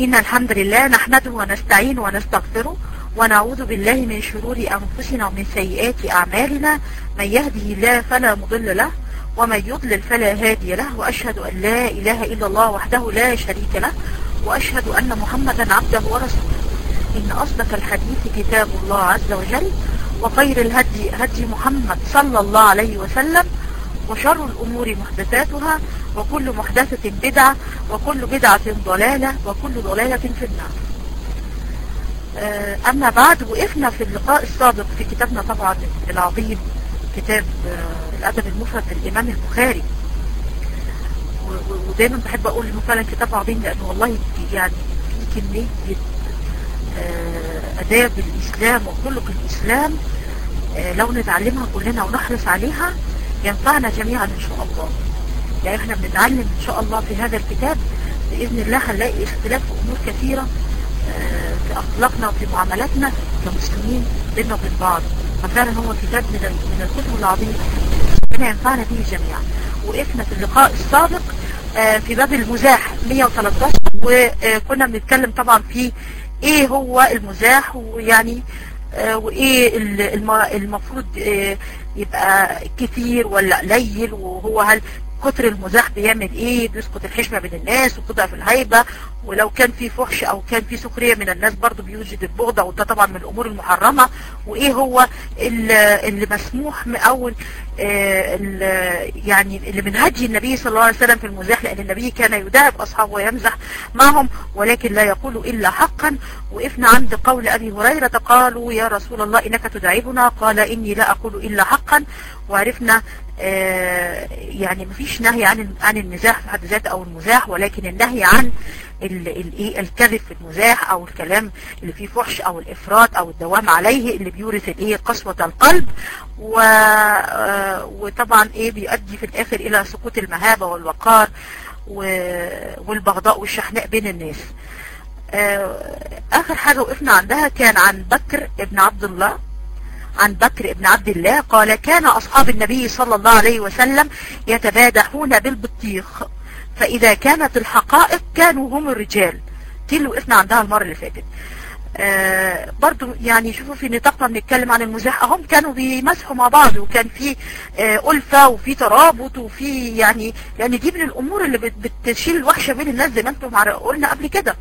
إن الحمد لله نحمده ونستعينه ونستغفره ونعوذ بالله من شرور أنفسنا ومن سيئات أعمالنا من يهده الله فلا مضل له ومن يضلل فلا هادي له وأشهد أن لا إله إلا الله وحده لا شريك له وأشهد أن محمدا عبده ورسوله إن أصدق الحديث كتاب الله عز وجل وخير الهدي هدي محمد صلى الله عليه وسلم وشر الأمور محدثاتها وكل محدثة بدعة وكل بدعة ضلالة وكل ضلالة في النار أما بعد وقفنا في اللقاء السابق في كتابنا طبعا العظيم كتاب الأدب المفرد للإمام البخاري ودايما بحب أقول إنه فعلا كتاب عظيم لأنه والله يعني في كمية أداب الإسلام وخلق الإسلام لو نتعلمها كلنا ونحرص عليها ينفعنا جميعا إن شاء الله يعني احنا بنتعلم إن شاء الله في هذا الكتاب بإذن الله هنلاقي اختلاف في أمور كثيرة في أخلاقنا وفي معاملاتنا كمسلمين بيننا وبين بعض ففعلا هو كتاب من من الكتب العظيمة ربنا ينفعنا به جميعا وقفنا في اللقاء السابق في باب المزاح 113 وكنا بنتكلم طبعا في ايه هو المزاح ويعني وايه المفروض يبقى كتير ولا قليل وهو هل كتر المزاح بيعمل ايه بيسقط الحشمة بين الناس وتضعف الهيبة ولو كان في فحش او كان في سخرية من الناس برضو بيوجد البغضة وده طبعا من الامور المحرمة وايه هو اللي مسموح او يعني اللي من هدي النبي صلى الله عليه وسلم في المزاح لان النبي كان يداعب اصحابه ويمزح معهم ولكن لا يقول الا حقا وقفنا عند قول ابي هريرة قالوا يا رسول الله انك تداعبنا قال اني لا اقول الا حقا وعرفنا آه يعني مفيش نهي عن عن المزاح في حد ذاته او المزاح ولكن النهي عن الايه الكذب في المزاح او الكلام اللي فيه فحش او الافراط او الدوام عليه اللي بيورث الايه قسوة القلب و آه وطبعا ايه بيؤدي في الاخر الى سقوط المهابة والوقار والبغضاء والشحناء بين الناس آه اخر حاجة وقفنا عندها كان عن بكر ابن عبد الله عن بكر بن عبد الله قال كان أصحاب النبي صلى الله عليه وسلم يتبادحون بالبطيخ فإذا كانت الحقائق كانوا هم الرجال دي اللي وقفنا عندها المرة اللي فاتت آه برضو يعني شوفوا في نطاقنا بنتكلم عن المزاح هم كانوا بيمسحوا مع بعض وكان في آه ألفة وفي ترابط وفي يعني يعني دي من الأمور اللي بتشيل الوحشة بين الناس زي ما انتم قلنا قبل كده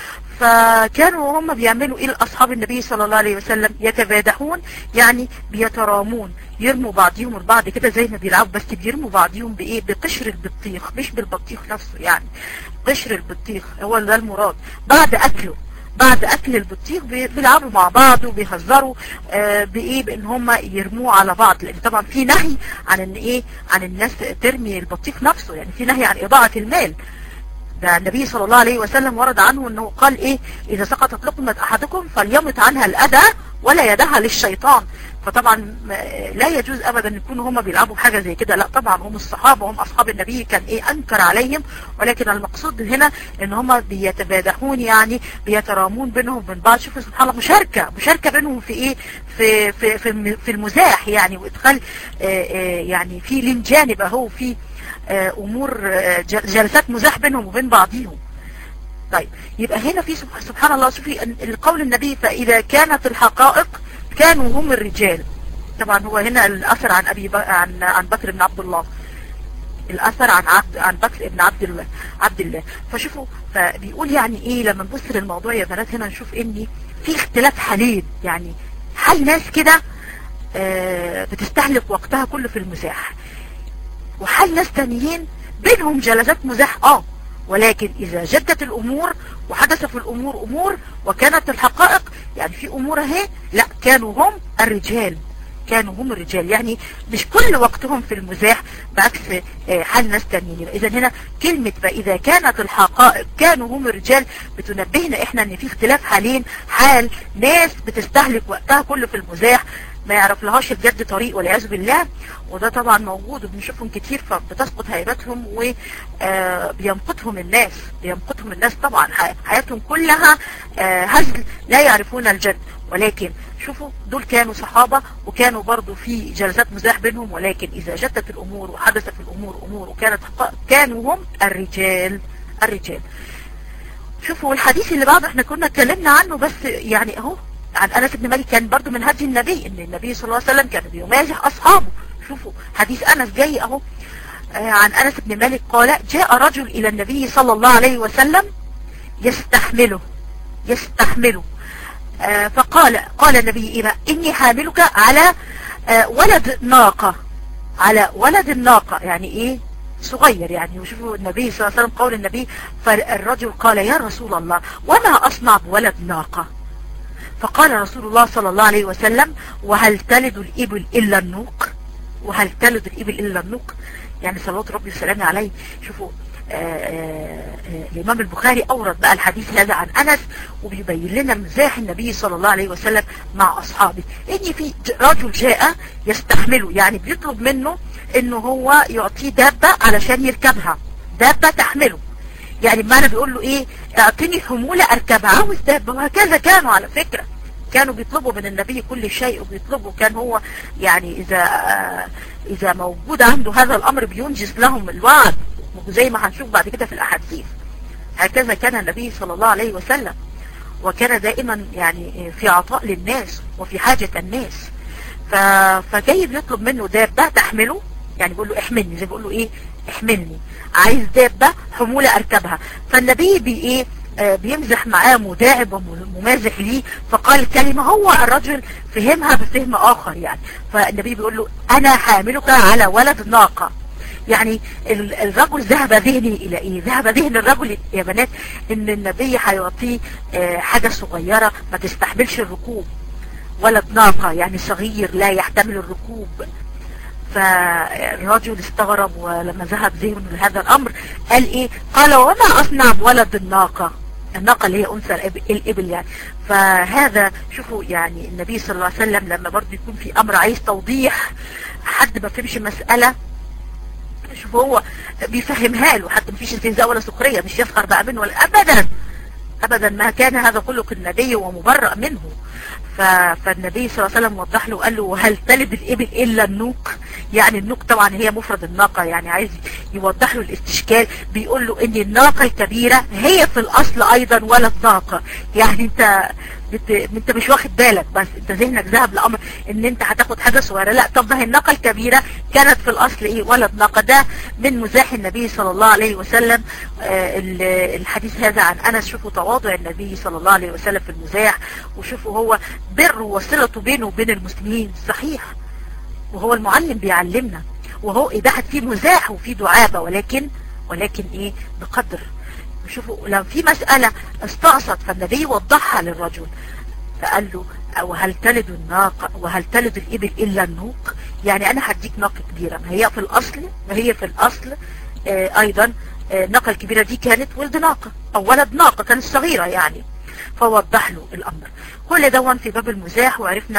فكانوا هم بيعملوا ايه اصحاب النبي صلى الله عليه وسلم يتبادحون يعني بيترامون يرموا بعضهم البعض كده زي ما بيلعبوا بس بيرموا بعضهم بايه بقشر البطيخ مش بالبطيخ نفسه يعني قشر البطيخ هو ده المراد بعد اكله بعد اكل البطيخ بيلعبوا مع بعض وبيهزروا آه بايه بان هم يرموه على بعض لان طبعا في نهي عن ان ايه عن الناس ترمي البطيخ نفسه يعني في نهي عن اضاعة المال ده النبي صلى الله عليه وسلم ورد عنه انه قال ايه اذا سقطت لقمة احدكم فليمت عنها الاذى ولا يدها للشيطان فطبعا لا يجوز ابدا يكونوا هم بيلعبوا حاجة زي كده لا طبعا هم الصحابة هم اصحاب النبي كان ايه انكر عليهم ولكن المقصود هنا ان هم بيتبادحون يعني بيترامون بينهم وبين بعض شوفوا سبحان الله مشاركة مشاركة بينهم في ايه في في في, في المزاح يعني وادخال يعني في لين جانب اهو في امور جلسات مزاح بينهم وبين بعضهم طيب يبقى هنا في سبحان الله شوفي القول النبي فاذا كانت الحقائق كانوا هم الرجال طبعا هو هنا الاثر عن ابي عن عن بكر بن عبد الله الاثر عن عبد عن بكر بن عبد الله عبد الله فشوفوا فبيقول يعني ايه لما نبص للموضوع يا بنات هنا نشوف ان في اختلاف حالين يعني حال ناس كده بتستهلك وقتها كله في المزاح وحال ناس تانيين بينهم جلسات مزاح اه ولكن اذا جدت الامور وحدث في الامور امور وكانت الحقائق يعني في امور اهي لا كانوا هم الرجال كانوا هم الرجال يعني مش كل وقتهم في المزاح بعكس حال ناس تانيين اذا هنا كلمة فاذا كانت الحقائق كانوا هم الرجال بتنبهنا احنا ان في اختلاف حالين حال ناس بتستهلك وقتها كله في المزاح ما يعرف لهاش الجد طريق والعياذ بالله وده طبعا موجود وبنشوفهم كتير فبتسقط هيبتهم وبيمقتهم الناس بيمقتهم الناس طبعا حياتهم كلها هزل لا يعرفون الجد ولكن شوفوا دول كانوا صحابة وكانوا برضو في جلسات مزاح بينهم ولكن إذا جدت الأمور وحدثت الأمور أمور وكانت كانوا هم الرجال الرجال شوفوا الحديث اللي بعده احنا كنا اتكلمنا عنه بس يعني اهو عن انس بن مالك كان برضو من هدي النبي ان النبي صلى الله عليه وسلم كان بيمازح اصحابه شوفوا حديث انس جاي اهو آه عن انس بن مالك قال جاء رجل الى النبي صلى الله عليه وسلم يستحمله يستحمله آه فقال قال النبي إيه إني حاملك على آه ولد ناقة على ولد الناقة يعني إيه صغير يعني وشوفوا النبي صلى الله عليه وسلم قول النبي فالرجل قال يا رسول الله وما أصنع بولد ناقة فقال رسول الله صلى الله عليه وسلم وهل تلد الإبل إلا النوق وهل تلد الإبل إلا النوق يعني صلوات ربي وسلامه عليه شوفوا الإمام البخاري أورد بقى الحديث هذا عن أنس وبيبين لنا مزاح النبي صلى الله عليه وسلم مع أصحابه إن في رجل جاء يستحمله يعني بيطلب منه إنه هو يعطيه دابة علشان يركبها دابة تحمله يعني بمعنى بيقول له إيه اعطيني حمولة أركبها عاوز دابة وهكذا كانوا على فكرة كانوا بيطلبوا من النبي كل شيء وبيطلبوا كان هو يعني إذا إذا موجود عنده هذا الأمر بينجز لهم الوعد زي ما هنشوف بعد كده في الأحاديث هكذا كان النبي صلى الله عليه وسلم وكان دائما يعني في عطاء للناس وفي حاجة الناس ف... فجاي بيطلب منه دابة تحمله يعني بيقول له احملني زي بيقول له ايه احملني عايز دابة حمولة اركبها فالنبي بي ايه آه بيمزح معاه مداعب وممازح ليه فقال كلمة هو الرجل فهمها بفهم اخر يعني فالنبي بيقول له انا حاملك على ولد ناقة يعني الرجل ذهب ذهني الى ايه ذهب ذهن الرجل يا بنات ان النبي هيعطيه حاجة صغيرة ما تستحملش الركوب ولد ناقة يعني صغير لا يحتمل الركوب فالرجل استغرب ولما ذهب ذهنه لهذا الامر قال ايه قال وما اصنع بولد الناقة الناقة اللي هي انثى الابل يعني فهذا شوفوا يعني النبي صلى الله عليه وسلم لما برضه يكون في امر عايز توضيح حد ما فهمش مسألة شوف هو بيفهمها له حتى مفيش استهزاء ولا سخرية مش يسخر بقى منه ولا ابدا ابدا ما كان هذا خلق النبي ومبرأ منه ف... فالنبي صلى الله عليه وسلم وضح له وقال له وهل تلد الابل الا النوق يعني النوق طبعا هي مفرد الناقة يعني عايز يوضح له الاستشكال بيقول له ان الناقة الكبيرة هي في الاصل ايضا ولد ناقة يعني انت بت... انت مش واخد بالك بس انت ذهنك ذهب لامر ان انت هتاخد حاجة صغيرة لا طب ما هي الناقة الكبيرة كانت في الاصل ايه ولد ناقة ده من مزاح النبي صلى الله عليه وسلم آه الحديث هذا عن انس شوفوا تواضع النبي صلى الله عليه وسلم في المزاح وشوفوا هو بر وصلته بينه وبين المسلمين صحيح وهو المعلم بيعلمنا وهو إباحة فيه مزاح وفيه دعابة ولكن ولكن ايه بقدر شوفوا لو في مسألة استقصت فالنبي وضحها للرجل فقال له وهل تلد الناقة وهل تلد الإبل إلا النوق يعني أنا هديك ناقة كبيرة ما هي في الأصل ما هي في الأصل آه أيضا آه الناقة الكبيرة دي كانت ولد ناقة أو ولد ناقة كانت صغيرة يعني فوضح له الأمر كل دون في باب المزاح وعرفنا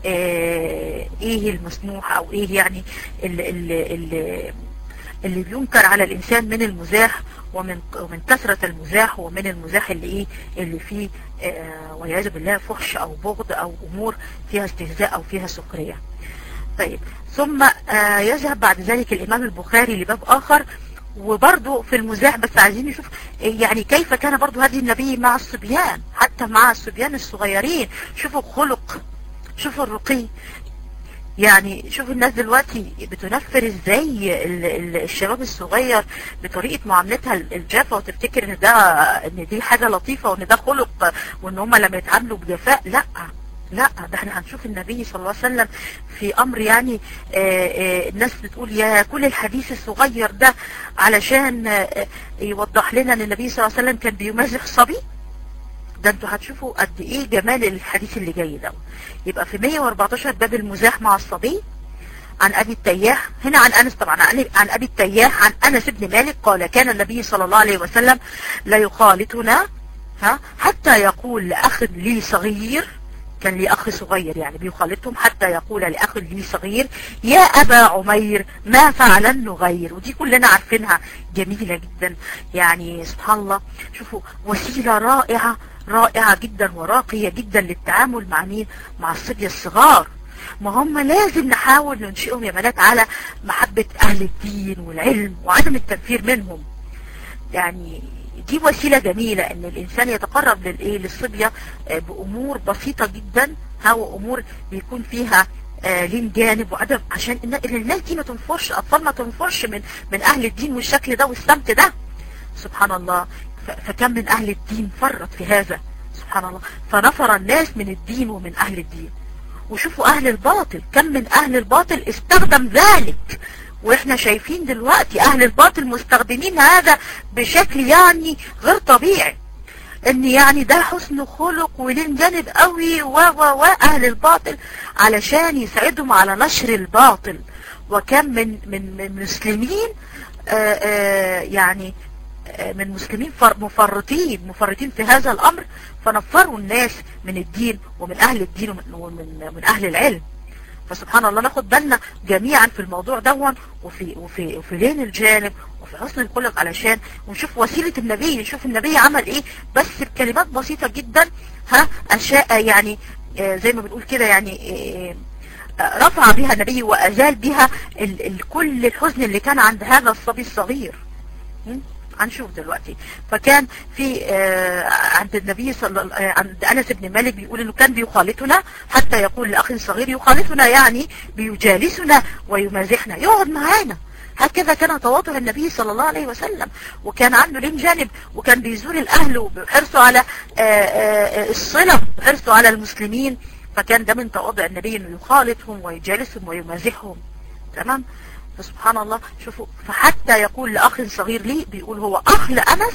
آه ايه المسموح او ايه يعني اللي, اللي, اللي, اللي بينكر على الانسان من المزاح ومن ومن كثرة المزاح ومن المزاح اللي ايه اللي فيه آه والعياذ بالله فحش او بغض او امور فيها استهزاء او فيها سخرية طيب ثم آه يذهب بعد ذلك الامام البخاري لباب اخر وبرضه في المزاح بس عايزين نشوف يعني كيف كان برضه هدي النبي مع الصبيان حتى مع الصبيان الصغيرين شوفوا الخلق شوفوا الرقي يعني شوف الناس دلوقتي بتنفر ازاي الشباب الصغير بطريقة معاملتها الجافة وتفتكر ان ده ان دي حاجة لطيفة وان ده خلق وان هم لما يتعاملوا بجفاء لا لا ده احنا هنشوف النبي صلى الله عليه وسلم في امر يعني آآ آآ الناس بتقول يا كل الحديث الصغير ده علشان يوضح لنا ان النبي صلى الله عليه وسلم كان بيمازح صبي ده انتوا هتشوفوا قد ايه جمال الحديث اللي جاي ده يبقى في 114 باب المزاح مع الصبي عن ابي التياح هنا عن انس طبعا عن ابي التياح عن انس بن مالك قال كان النبي صلى الله عليه وسلم لا يخالطنا ها حتى يقول لاخ لي صغير كان لي أخ صغير يعني بيخالطهم حتى يقول لأخ لي صغير يا أبا عمير ما فعل النغير ودي كلنا عارفينها جميلة جدا يعني سبحان الله شوفوا وسيلة رائعة رائعة جدا وراقية جدا للتعامل مع مين مع الصبية الصغار ما هم لازم نحاول ننشئهم يا بنات على محبة أهل الدين والعلم وعدم التنفير منهم يعني دي وسيلة جميلة ان الانسان يتقرب للايه للصبية بامور بسيطة جدا ها وامور بيكون فيها آه لين جانب وادب عشان ان الناس دي ما تنفرش اطفال ما تنفرش من من اهل الدين والشكل ده والسمت ده سبحان الله فكم من اهل الدين فرط في هذا سبحان الله فنفر الناس من الدين ومن اهل الدين وشوفوا اهل الباطل كم من اهل الباطل استخدم ذلك واحنا شايفين دلوقتي اهل الباطل مستخدمين هذا بشكل يعني غير طبيعي ان يعني ده حسن خلق ولين جانب قوي و و و اهل الباطل علشان يساعدهم على نشر الباطل وكم من من من مسلمين آآ آآ يعني آآ من مسلمين مفرطين مفرطين في هذا الامر فنفروا الناس من الدين ومن اهل الدين ومن, ومن من اهل العلم فسبحان الله ناخد بالنا جميعا في الموضوع دون وفي وفي وفي لين الجانب وفي حسن الخلق علشان ونشوف وسيلة النبي نشوف النبي عمل ايه بس بكلمات بسيطة جدا ها اشياء يعني آه زي ما بنقول كده يعني آه رفع بها النبي وازال بها ال ال كل الحزن اللي كان عند هذا الصبي الصغير هنشوف دلوقتي فكان في آه عند النبي صلى الله عند انس بن مالك بيقول انه كان بيخالطنا حتى يقول لاخ صغير يخالطنا يعني بيجالسنا ويمازحنا يقعد معانا هكذا كان تواضع النبي صلى الله عليه وسلم وكان عنده لين جانب وكان بيزور الاهل وبحرصه على آآ آآ الصلة وحرصه على المسلمين فكان ده من تواضع النبي انه يخالطهم ويجالسهم ويمازحهم تمام فسبحان الله شوفوا فحتى يقول لأخ صغير لي بيقول هو أخ لأنس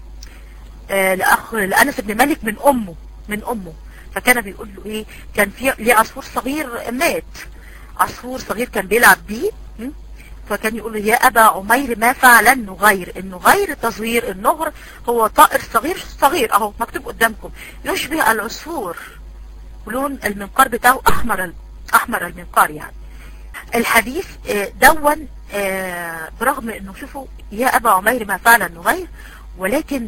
آه لأخ لأنس بن مالك من أمه من أمه فكان بيقول له إيه كان في ليه عصفور صغير مات عصفور صغير كان بيلعب بيه فكان يقول له يا أبا عمير ما فعل النغير النغير تصغير النغر هو طائر صغير صغير أهو مكتوب قدامكم يشبه العصفور ولون المنقار بتاعه أحمر أحمر المنقار يعني الحديث دون برغم انه شوفوا يا ابا عمير ما فعل النغير ولكن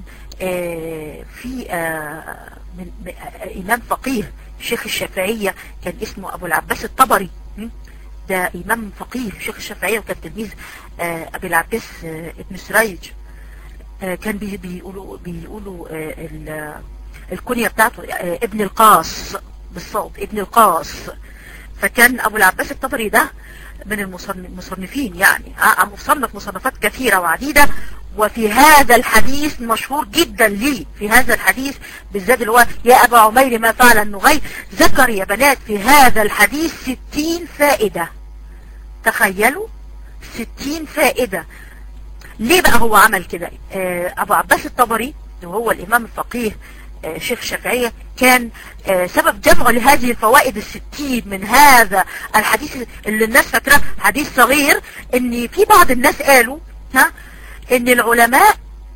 في من امام فقيه شيخ الشافعية كان اسمه ابو العباس الطبري ده امام فقيه شيخ الشافعية وكان تلميذ ابي العباس ابن سريج كان بيقولوا بيقولوا الكنية بتاعته ابن القاص بالصوت ابن القاص فكان ابو العباس الطبري ده من المصنفين يعني مصنف مصنفات كثيرة وعديدة وفي هذا الحديث مشهور جدا لي في هذا الحديث بالذات اللي هو يا أبا عمير ما فعل النغي ذكر يا بنات في هذا الحديث ستين فائدة تخيلوا ستين فائدة ليه بقى هو عمل كده أبو عباس الطبري وهو الإمام الفقيه شيخ الشافعية كان سبب جمعه لهذه الفوائد الستين من هذا الحديث اللي الناس فاكراه حديث صغير ان في بعض الناس قالوا ها ان العلماء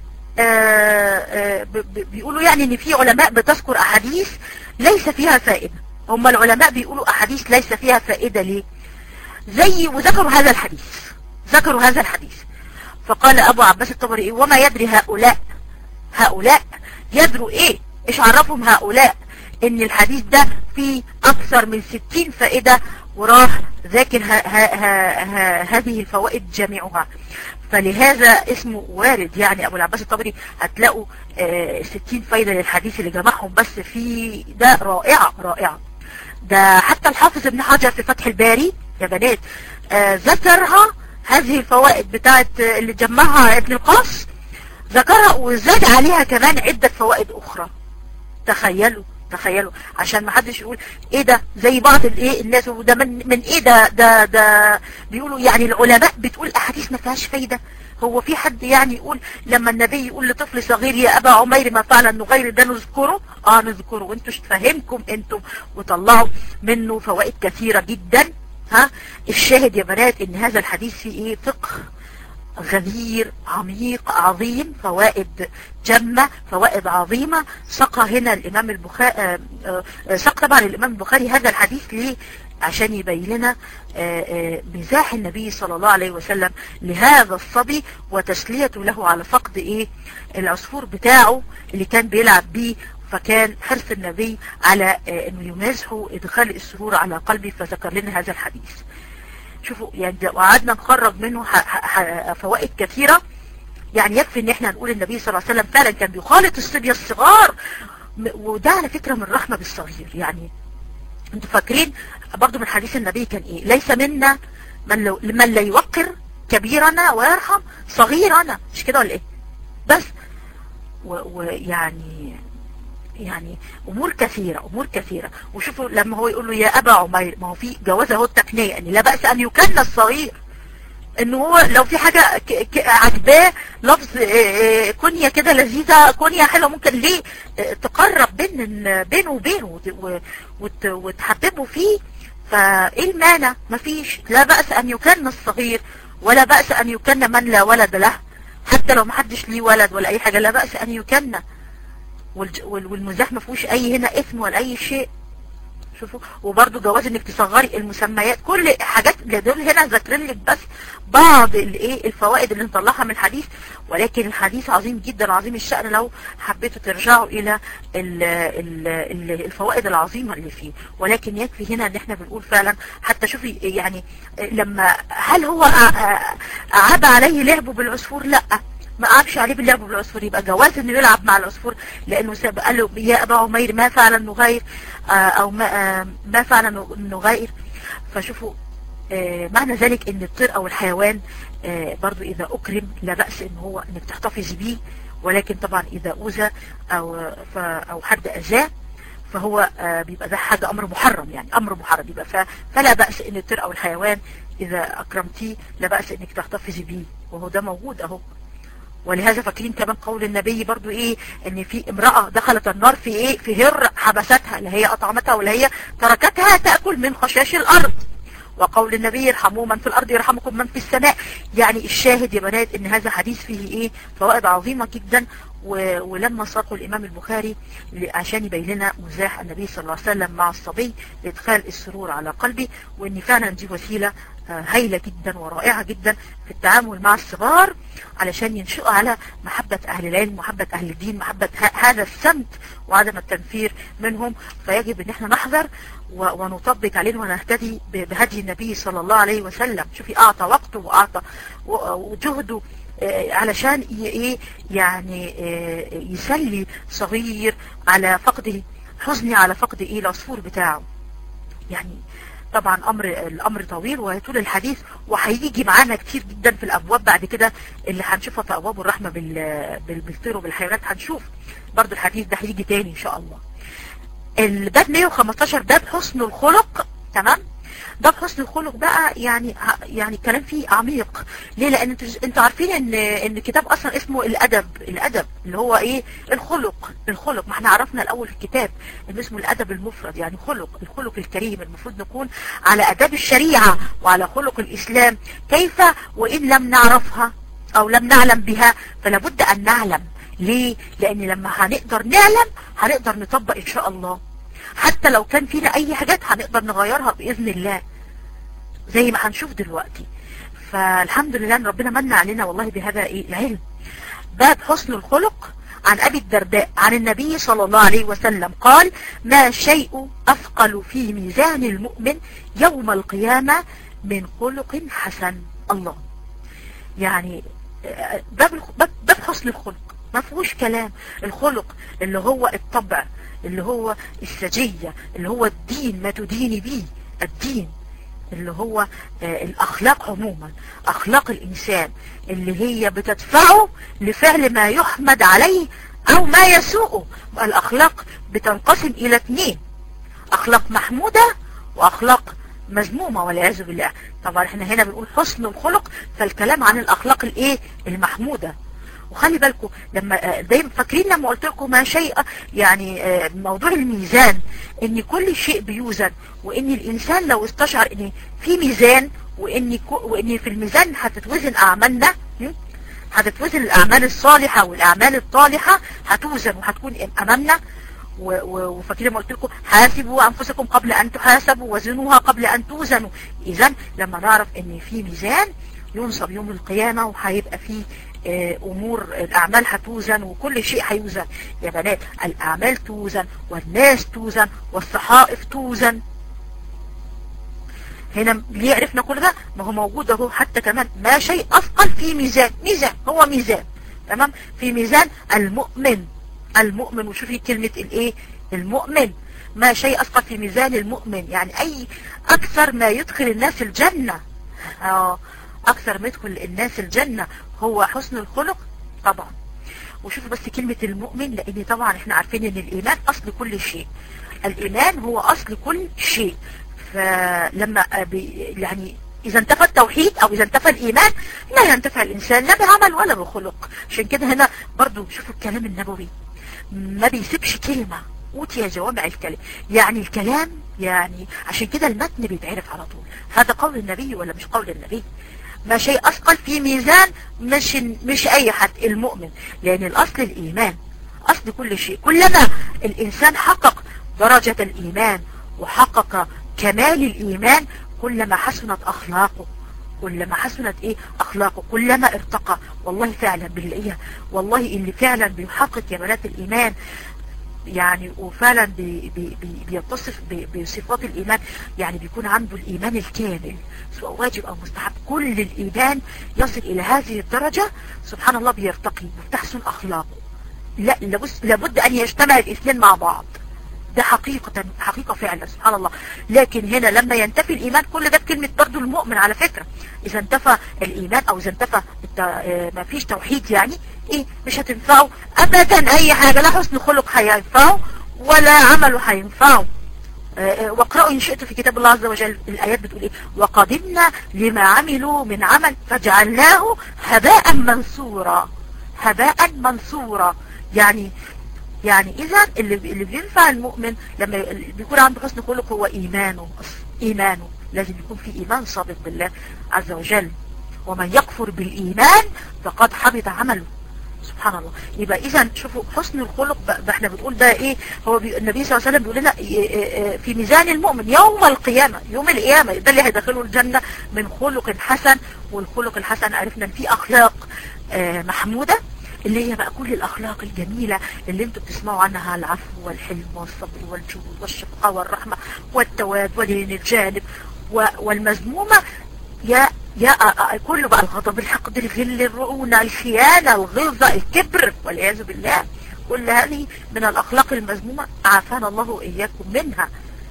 بيقولوا يعني ان في علماء بتذكر احاديث ليس فيها فائدة هم العلماء بيقولوا احاديث ليس فيها فائدة ليه زي وذكروا هذا الحديث ذكروا هذا الحديث فقال ابو عباس الطبري وما يدري هؤلاء هؤلاء يدروا ايه ايش عرفهم هؤلاء ان الحديث ده فيه اكثر من ستين فائدة وراح ذاكر ها ها ها هذه الفوائد جميعها فلهذا اسمه وارد يعني ابو العباس الطبري هتلاقوا اه ستين فايدة للحديث اللي جمعهم بس في ده رائعة رائعة ده حتى الحافظ ابن حجر في فتح الباري يا بنات اه ذكرها هذه الفوائد بتاعت اللي جمعها ابن القاص ذكرها وزاد عليها كمان عدة فوائد اخرى تخيلوا تخيلوا عشان ما حدش يقول ايه ده زي بعض الايه الناس وده من من ايه ده ده ده بيقولوا يعني العلماء بتقول احاديث ما فيهاش فايده هو في حد يعني يقول لما النبي يقول لطفل صغير يا ابا عمير ما فعل النغير ده نذكره اه نذكره وانتوا تفهمكم انتم وطلعوا منه فوائد كثيره جدا ها الشاهد يا بنات ان هذا الحديث فيه ايه فقه غزير عميق عظيم فوائد جمة فوائد عظيمة سقى هنا الإمام البخاري سقى طبعا الإمام البخاري هذا الحديث ليه عشان يبين لنا مزاح النبي صلى الله عليه وسلم لهذا الصبي وتسليته له على فقد ايه العصفور بتاعه اللي كان بيلعب بيه فكان حرص النبي على انه يمازحه ادخال السرور على قلبه فذكر لنا هذا الحديث شوفوا يعني وقعدنا نخرج منه ح ح فوائد كثيرة يعني يكفي ان احنا نقول النبي صلى الله عليه وسلم فعلا كان بيخالط الصبية الصغار وده على فكرة من رحمة بالصغير يعني انتوا فاكرين برضو من حديث النبي كان ايه ليس منا من, لو من لا يوقر كبيرنا ويرحم صغيرنا مش كده ولا ايه بس ويعني يعني امور كثيرة امور كثيرة وشوفوا لما هو يقول له يا ابا عمير ما هو في جواز اهو التقنية يعني لا بأس ان يكن الصغير ان هو لو في حاجة عجباه لفظ كنية كده لذيذة كنية حلوة ممكن ليه تقرب بين بينه وبينه وتحببه فيه فايه المانع مفيش لا بأس ان يكن الصغير ولا بأس ان يكن من لا ولد له حتى لو محدش ليه ولد ولا اي حاجة لا بأس ان يكن والمزاح ما فيهوش اي هنا اثم ولا اي شيء شوفوا وبرده جواز انك تصغري المسميات كل حاجات دول هنا ذاكرين لك بس بعض الايه الفوائد اللي نطلعها من الحديث ولكن الحديث عظيم جدا عظيم الشأن لو حبيتوا ترجعوا الى ال ال الفوائد العظيمة اللي فيه ولكن يكفي هنا ان احنا بنقول فعلا حتى شوفي يعني لما هل هو عاب عليه لعبه بالعصفور لا ما قعدش عليه باللعب بالعصفور يبقى جواز انه يلعب مع العصفور لانه قال له يا ابا عمير ما فعل النغير او ما, ما فعل النغير فشوفوا معنى ذلك ان الطير او الحيوان برضو اذا اكرم لا بأس ان هو انك تحتفظ بيه ولكن طبعا اذا اوذى او او حد اذاه فهو بيبقى ده حاجة امر محرم يعني امر محرم يبقى فلا بأس ان الطير او الحيوان اذا اكرمتيه لا بأس انك تحتفظي بيه وهو ده موجود اهو ولهذا فاكرين كمان قول النبي برضو ايه ان في امرأة دخلت النار في ايه في هر حبستها لا هي اطعمتها ولا هي تركتها تأكل من خشاش الارض وقول النبي ارحموا من في الارض يرحمكم من في السماء يعني الشاهد يا بنات ان هذا حديث فيه ايه فوائد عظيمة جدا ولما ساقوا الامام البخاري عشان يبين لنا مزاح النبي صلى الله عليه وسلم مع الصبي لادخال السرور على قلبي وان فعلا دي وسيلة هايلة جدا ورائعة جدا في التعامل مع الصغار علشان ينشئوا على محبة أهل العلم محبة أهل الدين محبة هذا السمت وعدم التنفير منهم فيجب ان احنا نحذر ونطبق عليه ونهتدي بهدي النبي صلى الله عليه وسلم شوفي أعطى وقته وأعطى وجهده علشان ايه يعني يسلي صغير على فقده حزني على فقد ايه العصفور بتاعه يعني طبعا امر الامر طويل وهيطول الحديث وهيجي معانا كتير جدا في الابواب بعد كده اللي هنشوفها في ابواب الرحمه بالطير وبالحيوانات هنشوف برضو الحديث ده هيجي تاني ان شاء الله الباب 115 باب حسن الخلق تمام ده حسن الخلق بقى يعني يعني الكلام فيه عميق ليه لان انتوا انتوا عارفين ان ان الكتاب اصلا اسمه الادب الادب اللي هو ايه الخلق الخلق ما احنا عرفنا الاول في الكتاب ان اسمه الادب المفرد يعني خلق الخلق الكريم المفروض نكون على اداب الشريعة وعلى خلق الاسلام كيف وان لم نعرفها او لم نعلم بها فلا بد ان نعلم ليه لان لما هنقدر نعلم هنقدر نطبق ان شاء الله حتى لو كان فينا اي حاجات هنقدر نغيرها باذن الله زي ما هنشوف دلوقتي فالحمد لله ان ربنا من علينا والله بهذا ايه العلم باب حسن الخلق عن ابي الدرداء عن النبي صلى الله عليه وسلم قال ما شيء اثقل في ميزان المؤمن يوم القيامة من خلق حسن الله يعني باب, باب حسن الخلق ما فيهوش كلام الخلق اللي هو الطبع اللي هو السجية اللي هو الدين ما تديني بيه الدين اللي هو الأخلاق عموما أخلاق الإنسان اللي هي بتدفعه لفعل ما يحمد عليه أو ما يسوءه الأخلاق بتنقسم إلى اثنين أخلاق محمودة وأخلاق مذمومة والعياذ بالله طبعا احنا هنا بنقول حسن الخلق فالكلام عن الأخلاق الايه المحمودة وخلي بالكم لما دايما فاكرين لما قلت لكم ما شيء يعني موضوع الميزان ان كل شيء بيوزن وان الانسان لو استشعر ان في ميزان وان وان في الميزان هتتوزن اعمالنا هتتوزن الاعمال الصالحة والاعمال الطالحة هتوزن وهتكون امامنا وفاكرين لما قلت لكم حاسبوا انفسكم قبل ان تحاسبوا وزنوها قبل ان توزنوا اذا لما نعرف ان في ميزان ينصب يوم القيامة وهيبقى فيه امور الاعمال هتوزن وكل شيء هيوزن يا بنات الاعمال توزن والناس توزن والصحائف توزن هنا ليه عرفنا كل ده ما هو موجود اهو حتى كمان ما شيء اثقل في ميزان ميزان هو ميزان تمام في ميزان المؤمن المؤمن وشوفي كلمة الايه المؤمن ما شيء أسقط في ميزان المؤمن يعني أي أكثر ما يدخل الناس الجنة اه أكثر ما يدخل الناس الجنة هو حسن الخلق طبعا وشوفوا بس كلمة المؤمن لأن طبعا احنا عارفين ان الإيمان أصل كل شيء الإيمان هو أصل كل شيء فلما يعني إذا انتفى التوحيد أو إذا انتفى الإيمان لا ينتفع الإنسان لا بعمل ولا بخلق عشان كده هنا برضو شوفوا الكلام النبوي ما بيسيبش كلمة أوتي جوامع الكلام يعني الكلام يعني عشان كده المتن بيتعرف على طول هذا قول النبي ولا مش قول النبي ما شيء أثقل في ميزان مش, مش أي حد المؤمن لأن الأصل الإيمان أصل كل شيء كلما الإنسان حقق درجة الإيمان وحقق كمال الإيمان كلما حسنت أخلاقه كلما حسنت ايه اخلاقه كلما ارتقى والله فعلا بنلاقيها والله اللي فعلا بيحقق كمالات الايمان يعني وفعلا بي بي بي بيتصف بصفات الإيمان يعني بيكون عنده الإيمان الكامل سواء واجب أو مستحب كل الإيمان يصل إلى هذه الدرجة سبحان الله بيرتقي وتحسن أخلاقه لا لابد أن يجتمع الاثنين مع بعض ده حقيقة حقيقة فعلا سبحان الله لكن هنا لما ينتفي الإيمان كل ده بكلمة برضو المؤمن على فكرة إذا انتفى الإيمان أو إذا انتفى ما فيش توحيد يعني إيه مش هتنفعه أبدا أي حاجة لا حسن خلق هينفعه ولا عمله هينفعه واقرأوا إن شئتم في كتاب الله عز وجل الآيات بتقول إيه وقدمنا لما عملوا من عمل فجعلناه هباء منصورا هباء منصورا يعني يعني إذا اللي اللي بينفع المؤمن لما بيكون عنده حسن خلق هو إيمانه إيمانه لازم يكون في إيمان صادق بالله عز وجل ومن يكفر بالإيمان فقد حبط عمله سبحان الله يبقى إذا شوفوا حسن الخلق احنا بنقول ده إيه هو بي النبي صلى الله عليه وسلم بيقول لنا في ميزان المؤمن يوم القيامة يوم القيامة ده اللي هيدخله الجنة من خلق حسن والخلق الحسن عرفنا ان في أخلاق محمودة اللي هي بقى كل الأخلاق الجميلة اللي انتوا بتسمعوا عنها العفو والحلم والصبر والجود والشفقة والرحمة والتواد ولين الجانب والمذمومة يا يا كله بقى الغضب الحقد الغل الرؤونة الخيانة الغلظة الكبر والعياذ بالله كل هذه من الأخلاق المذمومة عافانا الله وإياكم منها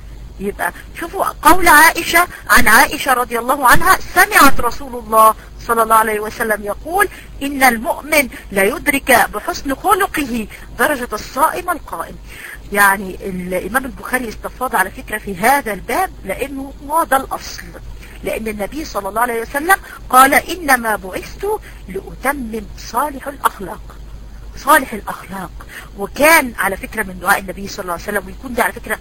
يبقى شوفوا قول عائشة عن عائشة رضي الله عنها سمعت رسول الله صلى الله عليه وسلم يقول إن المؤمن لا يدرك بحسن خلقه درجة الصائم القائم يعني الإمام البخاري استفاض على فكرة في هذا الباب لأنه هو ده الأصل لأن النبي صلى الله عليه وسلم قال إنما بعثت لأتمم صالح الأخلاق صالح الأخلاق وكان على فكرة من دعاء النبي صلى الله عليه وسلم ويكون ده على فكرة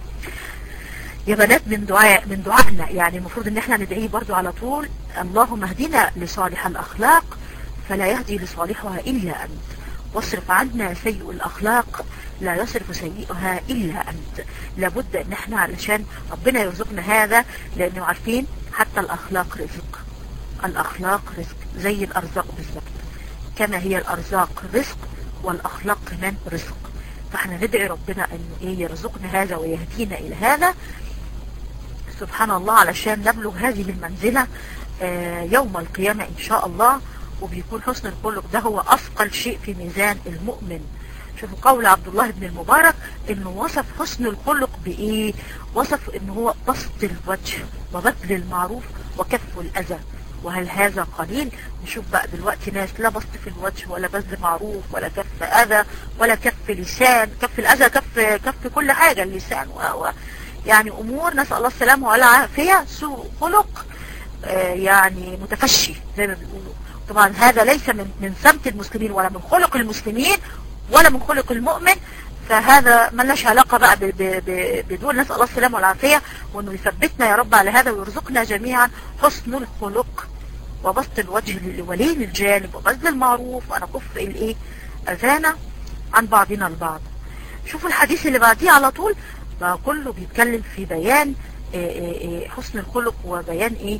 يا بنات من دعاء من دعائنا يعني المفروض ان احنا ندعيه برضو على طول اللهم اهدنا لصالح الاخلاق فلا يهدي لصالحها الا انت واصرف عنا سيء الاخلاق لا يصرف سيئها الا انت لابد ان احنا علشان ربنا يرزقنا هذا لانه عارفين حتى الاخلاق رزق الاخلاق رزق زي الارزاق بالظبط كما هي الارزاق رزق والاخلاق كمان رزق فاحنا ندعي ربنا انه ايه يرزقنا هذا ويهدينا الى هذا سبحان الله علشان نبلغ هذه المنزلة يوم القيامة إن شاء الله وبيكون حسن الخلق ده هو أثقل شيء في ميزان المؤمن شوفوا قول عبد الله بن المبارك انه وصف حسن الخلق بايه وصف انه هو بسط الوجه وبذل المعروف وكف الاذى وهل هذا قليل نشوف بقى دلوقتي ناس لا بسط في الوجه ولا بذل معروف ولا كف اذى ولا كف لسان كف الاذى كف كف كل حاجة اللسان و... يعني امور نسأل الله السلامة والعافية سوء خلق آه يعني متفشي زي ما بيقولوا طبعا هذا ليس من من سمت المسلمين ولا من خلق المسلمين ولا من خلق المؤمن فهذا ملناش علاقة بقى بدول نسأل الله السلامة والعافية وانه يثبتنا يا رب على هذا ويرزقنا جميعا حسن الخلق وبسط الوجه لولين الجانب وبذل المعروف وانا كف الايه اذانا عن بعضنا البعض شوفوا الحديث اللي بعديه على طول بقى كله بيتكلم في بيان حسن الخلق وبيان ايه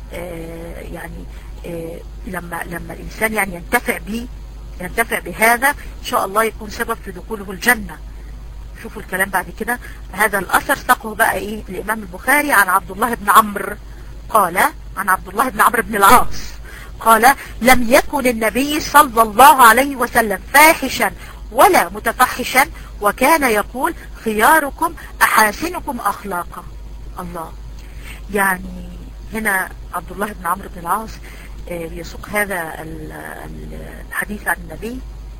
يعني لما لما الانسان يعني ينتفع به ينتفع بهذا ان شاء الله يكون سبب في دخوله الجنة شوفوا الكلام بعد كده هذا الاثر ساقه بقى ايه الامام البخاري عن عبد الله بن عمرو قال عن عبد الله بن عمرو بن العاص قال لم يكن النبي صلى الله عليه وسلم فاحشا ولا متفحشا وكان يقول خياركم أحاسنكم أخلاقا الله يعني هنا عبد الله بن عمرو بن العاص آه، يسوق هذا الحديث عن النبي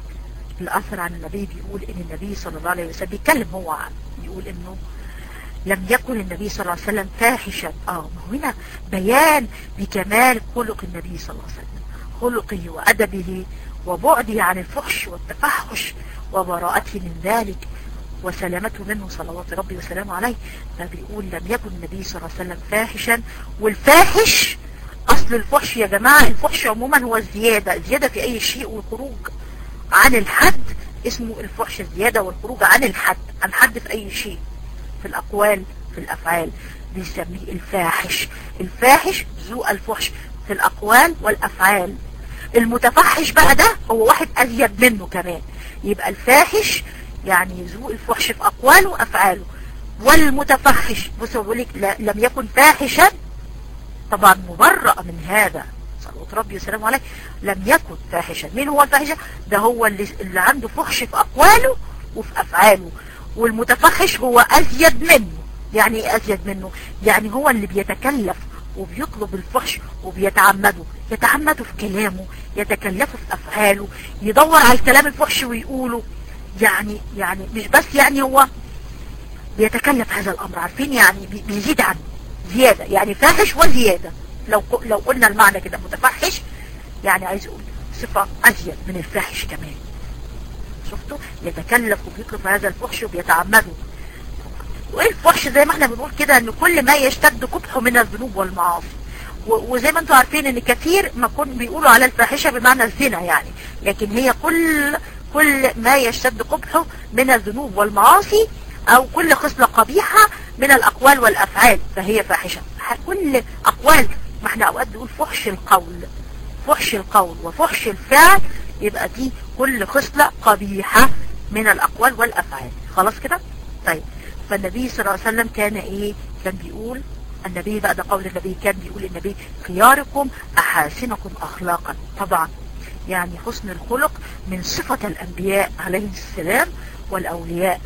الأثر عن النبي بيقول ان النبي صلى الله عليه وسلم بيتكلم هو عن بيقول انه لم يكن النبي صلى الله عليه وسلم فاحشا اه ما هنا بيان بكمال خلق النبي صلى الله عليه وسلم خلقه وأدبه وبعده عن الفحش والتفحش وبراءته من ذلك وسلامته منه صلوات ربي وسلامه عليه فبيقول لم يكن النبي صلى الله عليه وسلم فاحشا والفاحش أصل الفحش يا جماعة الفحش عموما هو الزيادة الزيادة في أي شيء والخروج عن الحد اسمه الفحش الزيادة والخروج عن الحد عن حد في أي شيء في الأقوال في الأفعال بيسميه الفاحش الفاحش ذو الفحش في الأقوال والأفعال المتفحش بقى ده هو واحد أزيد منه كمان يبقى الفاحش يعني ذو الفحش في أقواله وأفعاله والمتفحش بص بقول لك لم يكن فاحشا طبعا مبرأ من هذا صلوات ربي وسلامه عليه لم يكن فاحشا مين هو الفاحشة ده هو اللي, اللي عنده فحش في أقواله وفي أفعاله والمتفحش هو أزيد منه يعني ايه أزيد منه يعني هو اللي بيتكلف وبيطلب الفحش وبيتعمده يتعمده في كلامه يتكلفه في أفعاله يدور على الكلام الفحش ويقوله يعني يعني مش بس يعني هو بيتكلف هذا الأمر عارفين يعني بيزيد عنه زيادة يعني فاحش وزيادة لو لو قلنا المعنى كده متفحش يعني عايز اقول صفة ازيد من الفاحش كمان شفتوا يتكلف وبيطلب هذا الفحش وبيتعمده وايه الفحش زي ما احنا بنقول كده ان كل ما يشتد قبحه من الذنوب والمعاصي وزي ما انتم عارفين ان كثير ما كن بيقولوا على الفاحشة بمعنى الزنا يعني لكن هي كل كل ما يشتد قبحه من الذنوب والمعاصي او كل خصلة قبيحة من الاقوال والافعال فهي فاحشة كل اقوال ما احنا اوقات بنقول فحش القول فحش القول وفحش الفعل يبقى دي كل خصلة قبيحة من الاقوال والافعال خلاص كده طيب فالنبي صلى الله عليه وسلم كان ايه كان بيقول النبي بعد قول النبي كان بيقول النبي خياركم احاسنكم اخلاقا طبعا يعني حسن الخلق من صفة الانبياء عليه السلام والاولياء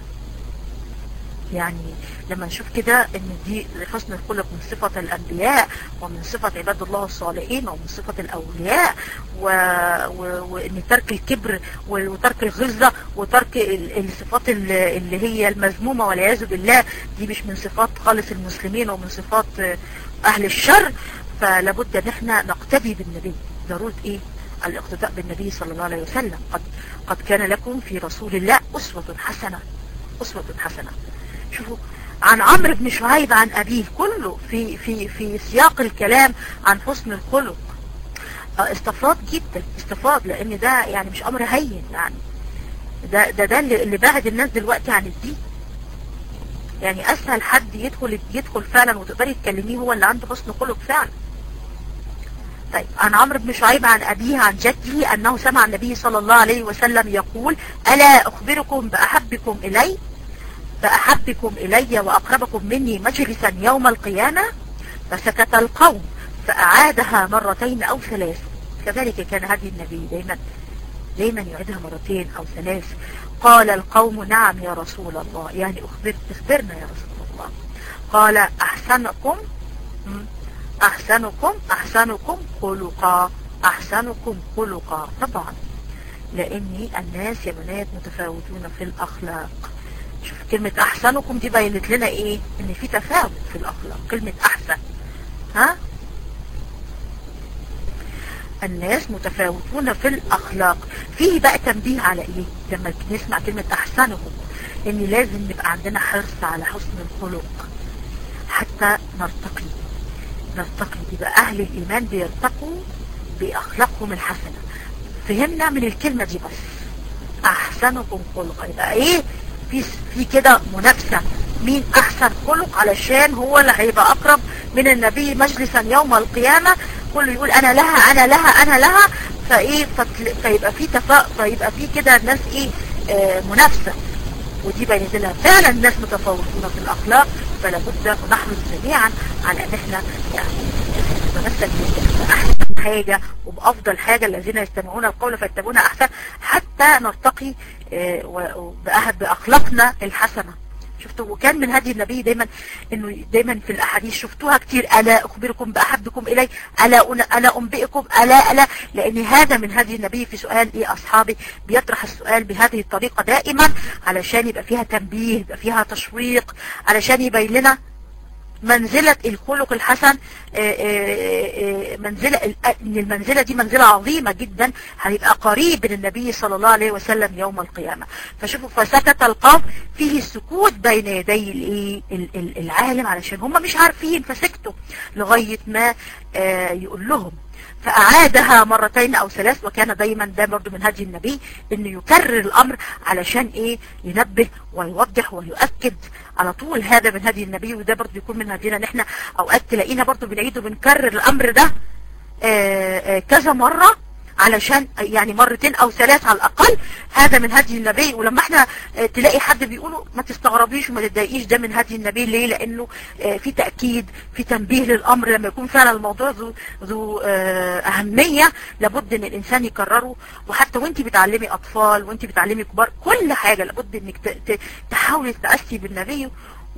يعني لما نشوف كده ان دي حسن الخلق من صفة الانبياء ومن صفة عباد الله الصالحين ومن صفة الاولياء و... و... وان ترك الكبر وترك الغزة وترك الصفات اللي هي المذمومة والعياذ بالله دي مش من صفات خالص المسلمين ومن صفات اهل الشر فلابد ان احنا نقتدي بالنبي ضرورة ايه الاقتداء بالنبي صلى الله عليه وسلم قد, قد كان لكم في رسول الله أسوة حسنة أسوة حسنة شوفوا عن عمرو بن شعيب عن أبيه كله في في في سياق الكلام عن حسن الخلق استفاض جدا استفاض لأن ده يعني مش أمر هين يعني ده ده ده اللي بعد الناس دلوقتي عن الدين يعني أسهل حد يدخل يدخل فعلا وتقدري تكلميه هو اللي عنده حسن خلق فعلا طيب عن عمرو بن شعيب عن أبيه عن جده أنه سمع النبي صلى الله عليه وسلم يقول ألا أخبركم بأحبكم إلي فأحبكم إلي وأقربكم مني مجلسا يوم القيامة فسكت القوم فأعادها مرتين أو ثلاث كذلك كان هدي النبي دايما دايما يعيدها مرتين أو ثلاث قال القوم نعم يا رسول الله يعني أخبر اخبرنا يا رسول الله قال أحسنكم أحسنكم أحسنكم خلقا أحسنكم خلقا طبعا لأن الناس يا بنات متفاوتون في الأخلاق شوف كلمة أحسنكم دي بينت لنا إيه إن في تفاوت في الأخلاق كلمة أحسن ها الناس متفاوتون في الأخلاق فيه بقى تنبيه على إيه لما نسمع كلمة أحسنكم إن لازم نبقى عندنا حرص على حسن الخلق حتى نرتقي نرتقي يبقى أهل الإيمان بيرتقوا بأخلاقهم الحسنة فهمنا من الكلمة دي بس أحسنكم خلقا يبقى إيه في في كده منافسة مين أحسن خلق علشان هو اللي هيبقى أقرب من النبي مجلسا يوم القيامة كله يقول أنا لها أنا لها أنا لها فإيه فيبقى في تفاق فيبقى في كده الناس إيه آه منافسة ودي بينت لها فعلا الناس متفاوتون في الأخلاق فلا بد نحرص جميعا على ان احنا يعني نتمسك بأحسن حاجة وبأفضل حاجة الذين يستمعون القول فيتبعون أحسن حتى نرتقي بأخلاقنا الحسنة شفتوا وكان من هدي النبي دايما انه دايما في الاحاديث شفتوها كتير الا اخبركم باحبكم الي الا الا انبئكم الا الا لان هذا من هدي النبي في سؤال ايه اصحابي بيطرح السؤال بهذه الطريقة دائما علشان يبقى فيها تنبيه يبقى فيها تشويق علشان يبين لنا منزلة الخلق الحسن منزلة ان المنزلة دي منزلة عظيمة جدا هيبقى قريب من النبي صلى الله عليه وسلم يوم القيامة فشوفوا فسكت القوم فيه السكوت بين يدي العالم علشان هم مش عارفين فسكتوا لغاية ما يقول لهم فأعادها مرتين أو ثلاث وكان دايما ده برضو من هدي النبي انه يكرر الأمر علشان ايه ينبه ويوضح ويؤكد على طول هذا من هدي النبي وده برضو يكون من هدينا ان احنا اوقات تلاقينا برضو بنعيد وبنكرر الأمر ده آآ آآ كذا مرة علشان يعني مرتين او ثلاث على الاقل هذا من هدي النبي ولما احنا تلاقي حد بيقوله ما تستغربيش وما تتضايقيش ده من هدي النبي ليه لانه في تأكيد في تنبيه للامر لما يكون فعلا الموضوع ذو ذو اهمية لابد ان الانسان يكرره وحتى وانت بتعلمي اطفال وانت بتعلمي كبار كل حاجة لابد انك تحاولي تأسي بالنبي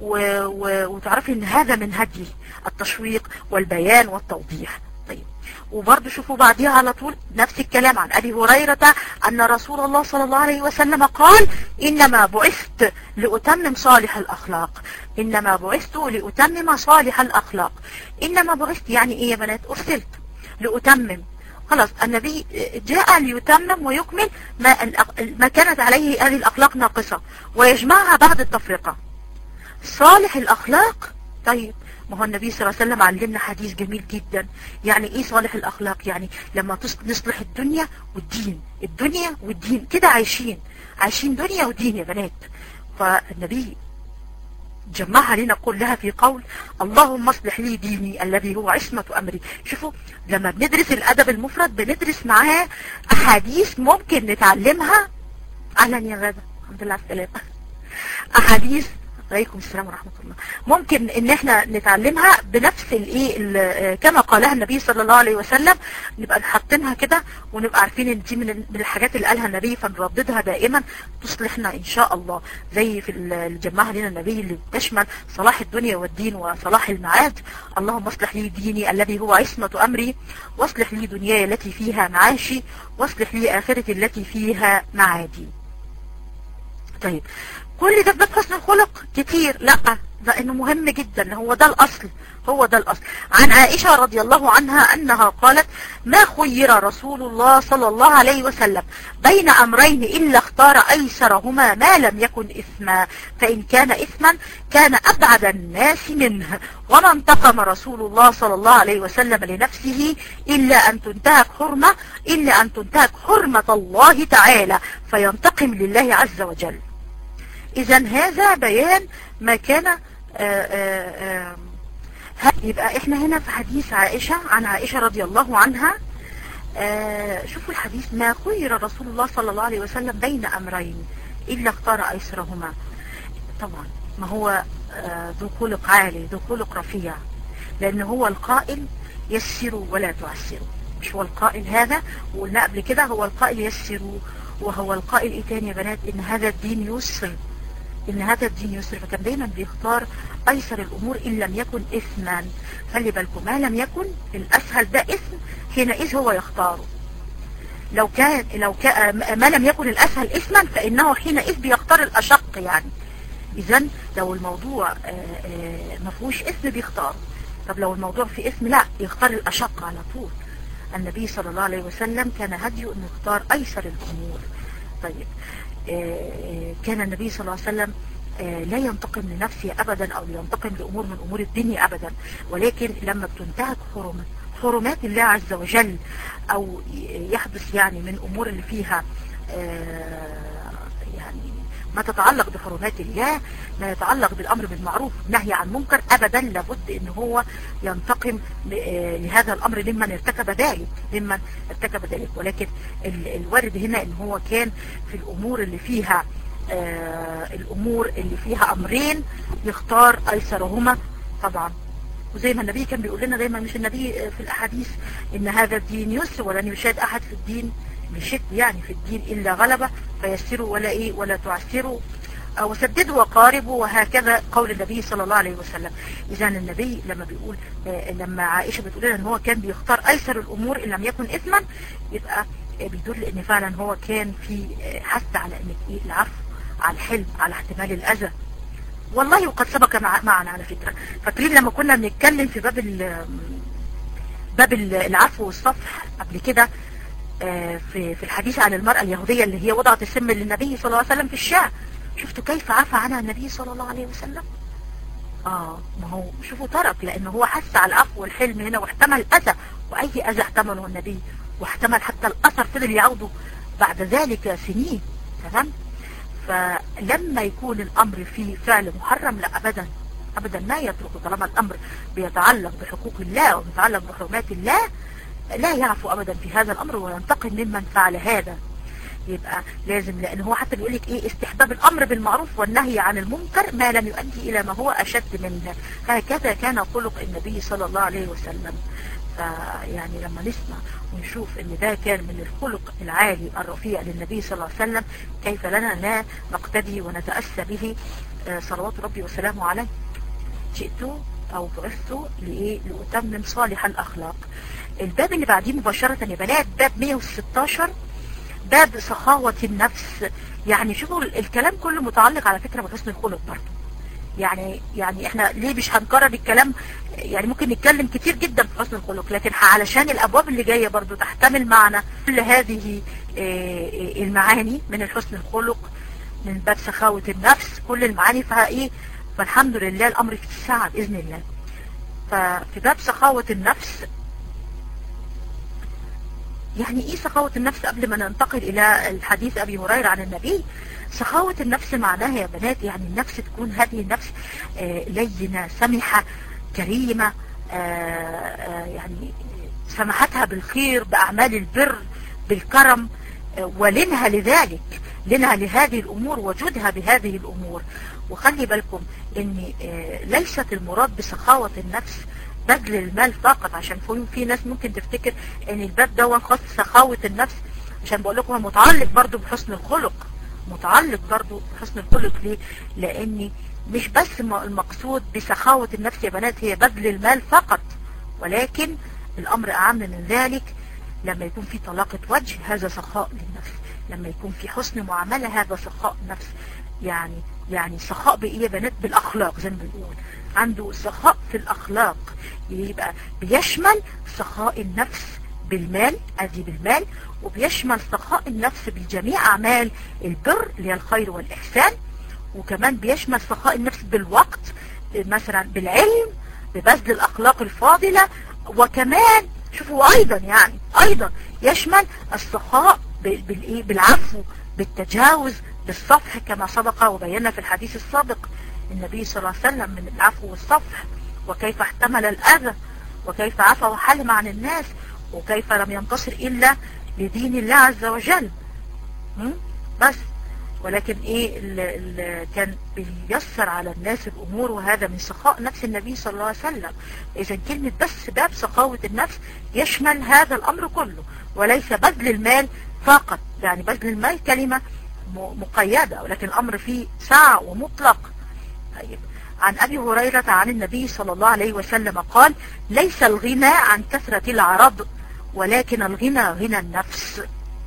وتعرفي ان هذا من هدي التشويق والبيان والتوضيح طيب وبرضه شوفوا بعديها على طول نفس الكلام عن أبي هريرة أن رسول الله صلى الله عليه وسلم قال إنما بعثت لأتمم صالح الأخلاق إنما بعثت لأتمم صالح الأخلاق إنما بعثت يعني إيه يا بنات أرسلت لأتمم خلاص النبي جاء ليتمم ويكمل ما, ما كانت عليه هذه الأخلاق ناقصة ويجمعها بعد التفرقة صالح الأخلاق طيب ما هو النبي صلى الله عليه وسلم علمنا حديث جميل جدا يعني ايه صالح الاخلاق يعني لما نصلح الدنيا والدين الدنيا والدين كده عايشين عايشين دنيا ودين يا بنات فالنبي جمعها لنا كلها في قول اللهم اصلح لي ديني الذي هو عصمة امري شوفوا لما بندرس الادب المفرد بندرس معاه احاديث ممكن نتعلمها اهلا يا غادة الحمد لله على السلامة احاديث عليكم السلام ورحمة الله ممكن ان احنا نتعلمها بنفس الايه كما قالها النبي صلى الله عليه وسلم نبقى حاطينها كده ونبقى عارفين ان دي من الحاجات اللي قالها النبي فنرددها دائما تصلحنا ان شاء الله زي في اللي جمعها لنا النبي اللي بتشمل صلاح الدنيا والدين وصلاح المعاد اللهم اصلح لي ديني الذي هو عصمة امري واصلح لي دنياي التي فيها معاشي واصلح لي اخرتي التي فيها معادي طيب كل ده باب حسن الخلق كتير لا ده انه مهم جدا هو ده الاصل هو ده الاصل عن عائشة رضي الله عنها انها قالت ما خير رسول الله صلى الله عليه وسلم بين امرين الا اختار ايسرهما ما لم يكن اثما فان كان اثما كان ابعد الناس منه وما انتقم رسول الله صلى الله عليه وسلم لنفسه الا ان تنتهك حرمة الا ان تنتهك حرمة الله تعالى فينتقم لله عز وجل اذا هذا بيان ما كان آآ آآ يبقى احنا هنا في حديث عائشة عن عائشة رضي الله عنها شوفوا الحديث ما خير رسول الله صلى الله عليه وسلم بين امرين الا اختار ايسرهما طبعا ما هو ذو خلق عالي ذو خلق رفيع لان هو القائل يسروا ولا تعسروا مش هو القائل هذا وقلنا قبل كده هو القائل يسروا وهو القائل ايه تاني يا بنات ان هذا الدين يسر ان هذا الدين يسر فكان دايما بيختار ايسر الامور ان لم يكن اثما خلي بالكم ما لم يكن الاسهل ده اثم حينئذ هو يختاره لو كان لو كان ما لم يكن الاسهل اثما فانه حينئذ بيختار الاشق يعني اذا لو الموضوع ما فيهوش اثم بيختاره طب لو الموضوع في اثم لا يختار الاشق على طول النبي صلى الله عليه وسلم كان هديه انه يختار ايسر الامور طيب كان النبي صلى الله عليه وسلم لا ينتقم لنفسه ابدا او ينتقم لامور من امور الدنيا ابدا ولكن لما بتنتهك حرمات حرمات الله عز وجل او يحدث يعني من امور اللي فيها يعني ما تتعلق بحرمات الله ما يتعلق بالامر بالمعروف والنهي عن منكر ابدا لابد ان هو ينتقم لهذا الامر ممن ارتكب ذلك ممن ارتكب ذلك ولكن الوارد هنا ان هو كان في الامور اللي فيها الامور اللي فيها امرين يختار ايسرهما طبعا وزي ما النبي كان بيقول لنا دايما مش النبي في الأحاديث إن هذا الدين يسر ولن يشاد أحد في الدين بشد يعني في الدين إلا غلبة فيسروا ولا إيه ولا تعسروا وسددوا وقاربوا وهكذا قول النبي صلى الله عليه وسلم إذا النبي لما بيقول لما عائشة بتقول لنا ان هو كان بيختار أيسر الأمور إن لم يكن إثما يبقى بيدل ان فعلا هو كان في حث على ان ايه العفو على الحلم على احتمال الأذى والله وقد سبق معنا على فكرة فاكرين لما كنا بنتكلم في باب باب العفو والصفح قبل كده في في الحديث عن المرأة اليهودية اللي هي وضعت السم للنبي صلى الله عليه وسلم في الشعر شفتوا كيف عفى عنها النبي صلى الله عليه وسلم اه ما هو شوفوا ترك لانه هو حس على العفو والحلم هنا واحتمل اذى واي اذى احتمله النبي واحتمل حتى الاثر فضل يعوده بعد ذلك سنين تمام فلما يكون الامر فيه فعل محرم لا ابدا ابدا ما يتركه طالما الامر بيتعلق بحقوق الله وبيتعلق بحرمات الله لا يعفو ابدا في هذا الامر وينتقم ممن فعل هذا يبقى لازم لان هو حتى بيقول لك ايه استحباب الامر بالمعروف والنهي عن المنكر ما لم يؤدي الى ما هو اشد منه هكذا كان خلق النبي صلى الله عليه وسلم فيعني لما نسمع ونشوف ان ده كان من الخلق العالي الرفيع للنبي صلى الله عليه وسلم كيف لنا لا نقتدي ونتأسى به صلوات ربي وسلامه عليه جئت او بعثت لايه لأتمم صالح الاخلاق الباب اللي بعديه مباشرة يا بنات باب 116 باب سخاوة النفس يعني شوفوا الكلام كله متعلق على فكرة بحسن الخلق برضه يعني يعني احنا ليه مش هنكرر الكلام يعني ممكن نتكلم كتير جدا في حسن الخلق لكن علشان الابواب اللي جاية برضو تحتمل معنا كل هذه المعاني من الحسن الخلق من باب سخاوة النفس كل المعاني فيها ايه فالحمد لله الامر في الساعة باذن الله ففي باب سخاوة النفس يعني ايه سخاوة النفس قبل ما ننتقل الى الحديث ابي هريرة عن النبي سخاوة النفس معناها يا بنات يعني النفس تكون هذه النفس آه لينة سمحة كريمة آه آه يعني سمحتها بالخير بأعمال البر بالكرم ولنها لذلك لنها لهذه الأمور وجودها بهذه الأمور وخلي بالكم ان ليست المراد بسخاوة النفس بذل المال فقط عشان في ناس ممكن تفتكر ان الباب ده خاص سخاوة النفس عشان بقول لكم متعلق برضو بحسن الخلق متعلق برضو بحسن الخلق ليه لان مش بس المقصود بسخاوة النفس يا بنات هي بذل المال فقط ولكن الامر اعم من ذلك لما يكون في طلاقة وجه هذا سخاء للنفس لما يكون في حسن معاملة هذا سخاء نفس يعني يعني سخاء بايه يا بنات بالاخلاق زي ما بنقول عنده سخاء في الاخلاق يبقى بيشمل سخاء النفس بالمال ادي بالمال وبيشمل سخاء النفس بجميع اعمال البر اللي هي الخير والاحسان وكمان بيشمل سخاء النفس بالوقت مثلا بالعلم ببذل الاخلاق الفاضلة وكمان شوفوا ايضا يعني ايضا يشمل السخاء بالايه بالعفو بالتجاوز بالصفح كما سبق وبينا في الحديث السابق النبي صلى الله عليه وسلم من العفو والصفح وكيف احتمل الأذى وكيف عفى وحلم عن الناس وكيف لم ينتصر إلا لدين الله عز وجل بس ولكن ايه اللي اللي كان بيسر على الناس الامور وهذا من سخاء نفس النبي صلى الله عليه وسلم اذا كلمة بس باب سخاوة النفس يشمل هذا الامر كله وليس بذل المال فقط يعني بذل المال كلمة مقيدة ولكن الامر فيه سعة ومطلق طيب عن أبي هريرة عن النبي صلى الله عليه وسلم قال ليس الغنى عن كثرة العرض ولكن الغنى غنى النفس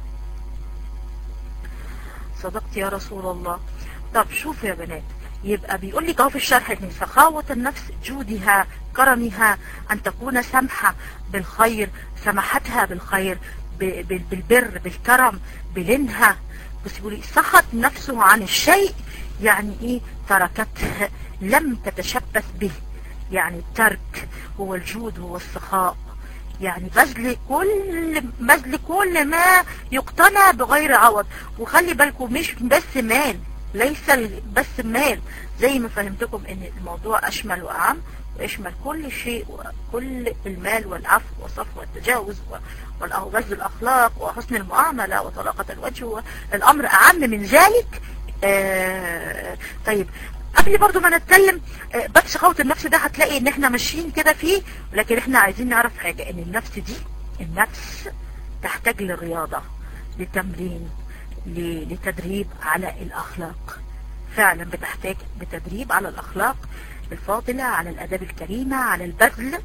صدقت يا رسول الله طب شوف يا بنات يبقى بيقول لك اهو في الشرح ان سخاوة النفس جودها كرمها ان تكون سمحة بالخير سمحتها بالخير بالبر بالكرم بلنها بس بيقولي سخط نفسه عن الشيء يعني ايه تركته لم تتشبث به يعني الترك هو الجود هو السخاء يعني بذل كل بذل كل ما يقتنى بغير عوض وخلي بالكم مش بس مال ليس بس مال زي ما فهمتكم ان الموضوع اشمل واعم ويشمل كل شيء وكل المال والعفو والصفو والتجاوز وبذل الاخلاق وحسن المعاملة وطلاقة الوجه الامر اعم من ذلك آه طيب قبل برضو ما نتكلم باب سخاوة النفس ده هتلاقي ان احنا ماشيين كده فيه لكن احنا عايزين نعرف حاجة ان النفس دي النفس تحتاج للرياضة لتمرين لتدريب على الاخلاق فعلا بتحتاج بتدريب على الاخلاق الفاضلة على الاداب الكريمة على البذل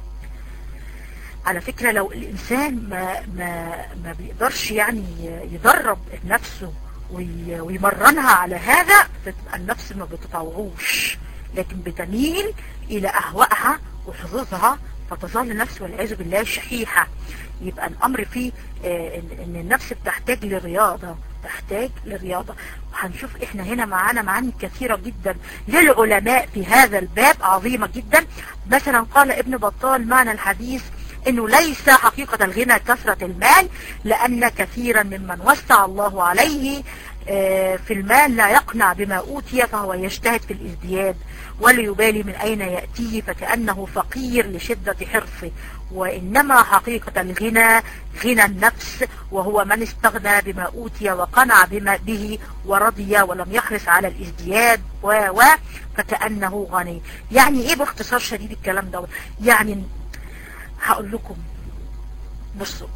على فكرة لو الانسان ما, ما, ما بيقدرش يعني يدرب نفسه ويمرنها على هذا فتبقى النفس ما بتطوعوش لكن بتميل الى اهوائها وحظوظها فتظل النفس والعياذ بالله شحيحة يبقى الامر فيه ان النفس بتحتاج للرياضة تحتاج للرياضة وهنشوف احنا هنا معانا معاني كثيرة جدا للعلماء في هذا الباب عظيمة جدا مثلا قال ابن بطال معنى الحديث انه ليس حقيقة الغنى كثرة المال لان كثيرا ممن وسع الله عليه في المال لا يقنع بما اوتي فهو يجتهد في الازدياد ولا يبالي من اين يأتيه فكأنه فقير لشدة حرصه وانما حقيقة الغنى غنى النفس وهو من استغنى بما اوتي وقنع بما به ورضي ولم يحرص على الازدياد و و فكأنه غني يعني ايه باختصار شديد الكلام ده يعني هقول لكم بصوا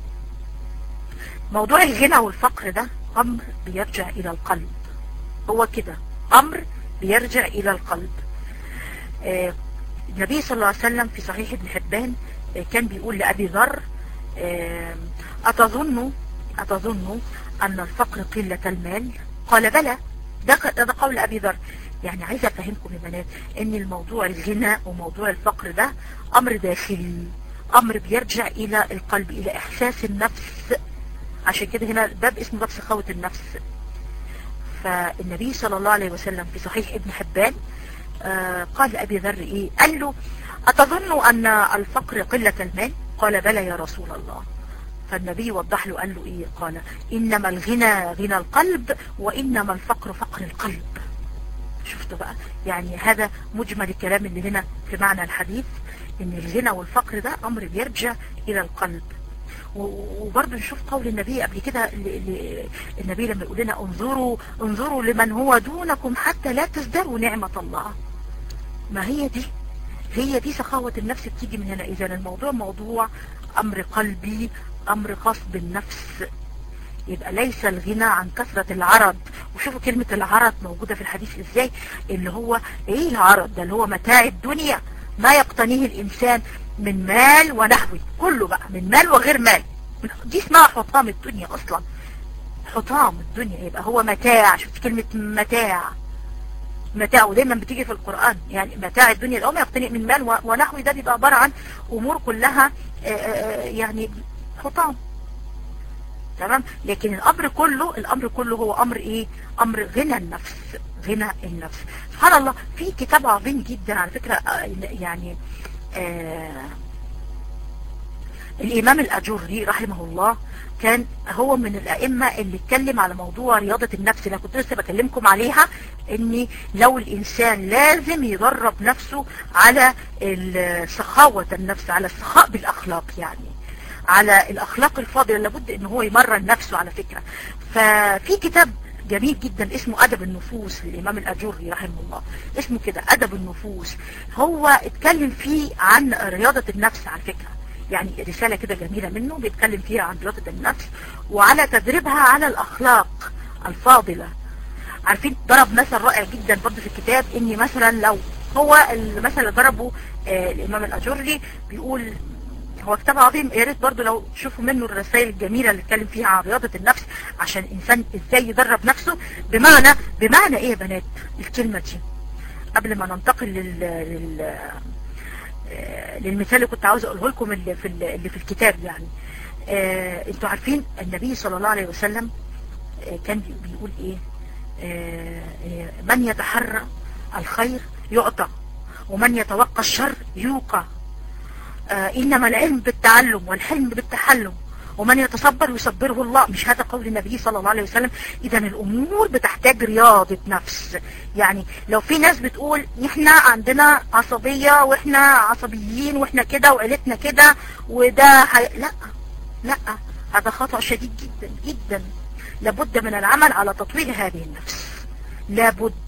موضوع الغنى والفقر ده امر بيرجع الى القلب هو كده امر بيرجع الى القلب آه النبي صلى الله عليه وسلم في صحيح ابن حبان آه كان بيقول لأبي ذر آه أتظن أتظن أن الفقر قلة المال قال بلى ده, ده قول أبي ذر يعني عايزة أفهمكم يا بنات ان الموضوع الغنى وموضوع الفقر ده امر داخلي امر بيرجع الى القلب الى احساس النفس عشان كده هنا باب اسمه باب سخاوة النفس فالنبي صلى الله عليه وسلم في صحيح ابن حبان آه قال لأبي ذر ايه قال له أتظن أن الفقر قلة المال قال بلى يا رسول الله فالنبي وضح له قال له ايه قال انما الغنى غنى القلب وانما الفقر فقر القلب شفتوا بقى يعني هذا مجمل الكلام اللي هنا في معنى الحديث ان الغنى والفقر ده امر بيرجع الى القلب وبرضه نشوف قول النبي قبل كده النبي لما يقول لنا انظروا انظروا لمن هو دونكم حتى لا تزدروا نعمة الله ما هي دي هي دي سخاوة النفس بتيجي من هنا اذا الموضوع موضوع امر قلبي امر خاص بالنفس يبقى ليس الغنى عن كثرة العرض وشوفوا كلمة العرض موجودة في الحديث ازاي اللي هو ايه العرض ده اللي هو متاع الدنيا ما يقتنيه الانسان من مال ونحوه كله بقى من مال وغير مال دي اسمها حطام الدنيا اصلا حطام الدنيا يبقى هو متاع شفت كلمة متاع متاع ودايما بتيجي في القرآن يعني متاع الدنيا الأم يقتني من مال ونحوه ده بيبقى عبارة عن أمور كلها يعني حطام تمام لكن الأمر كله الأمر كله هو أمر إيه أمر غنى النفس غنى النفس سبحان الله في كتاب عظيم جدا على فكرة يعني آه الإمام الأجوري رحمه الله كان هو من الأئمة اللي اتكلم على موضوع رياضة النفس اللي كنت لسه بكلمكم عليها ان لو الإنسان لازم يدرب نفسه على سخاوة النفس على السخاء بالأخلاق يعني على الأخلاق الفاضلة لابد ان هو يمرن نفسه على فكرة ففي كتاب جميل جدا اسمه أدب النفوس للإمام الأجوري رحمه الله اسمه كده أدب النفوس هو اتكلم فيه عن رياضة النفس على فكرة يعني رسالة كده جميلة منه بيتكلم فيها عن رياضة النفس وعلى تدريبها على الأخلاق الفاضلة عارفين ضرب مثل رائع جدا برضه في الكتاب اني مثلا لو هو المثل اللي ضربه آه الإمام الأجوري بيقول هو كتاب عظيم يا ريت برضه لو تشوفوا منه الرسائل الجميلة اللي اتكلم فيها عن رياضة النفس عشان الإنسان ازاي يدرب نفسه بمعنى بمعنى ايه يا بنات الكلمة دي قبل ما ننتقل لل, لل... للمثال اللي كنت عاوز اقوله لكم اللي في اللي في الكتاب يعني آه انتوا عارفين النبي صلى الله عليه وسلم آه كان بيقول ايه آه من يتحرى الخير يعطى ومن يتوقى الشر يوقى انما العلم بالتعلم والحلم بالتحلم ومن يتصبر يصبره الله مش هذا قول النبي صلى الله عليه وسلم اذا الامور بتحتاج رياضة نفس يعني لو في ناس بتقول احنا عندنا عصبية واحنا عصبيين واحنا كده وعيلتنا كده وده حي... لا لا هذا خطأ شديد جدا جدا لابد من العمل على تطوير هذه النفس لابد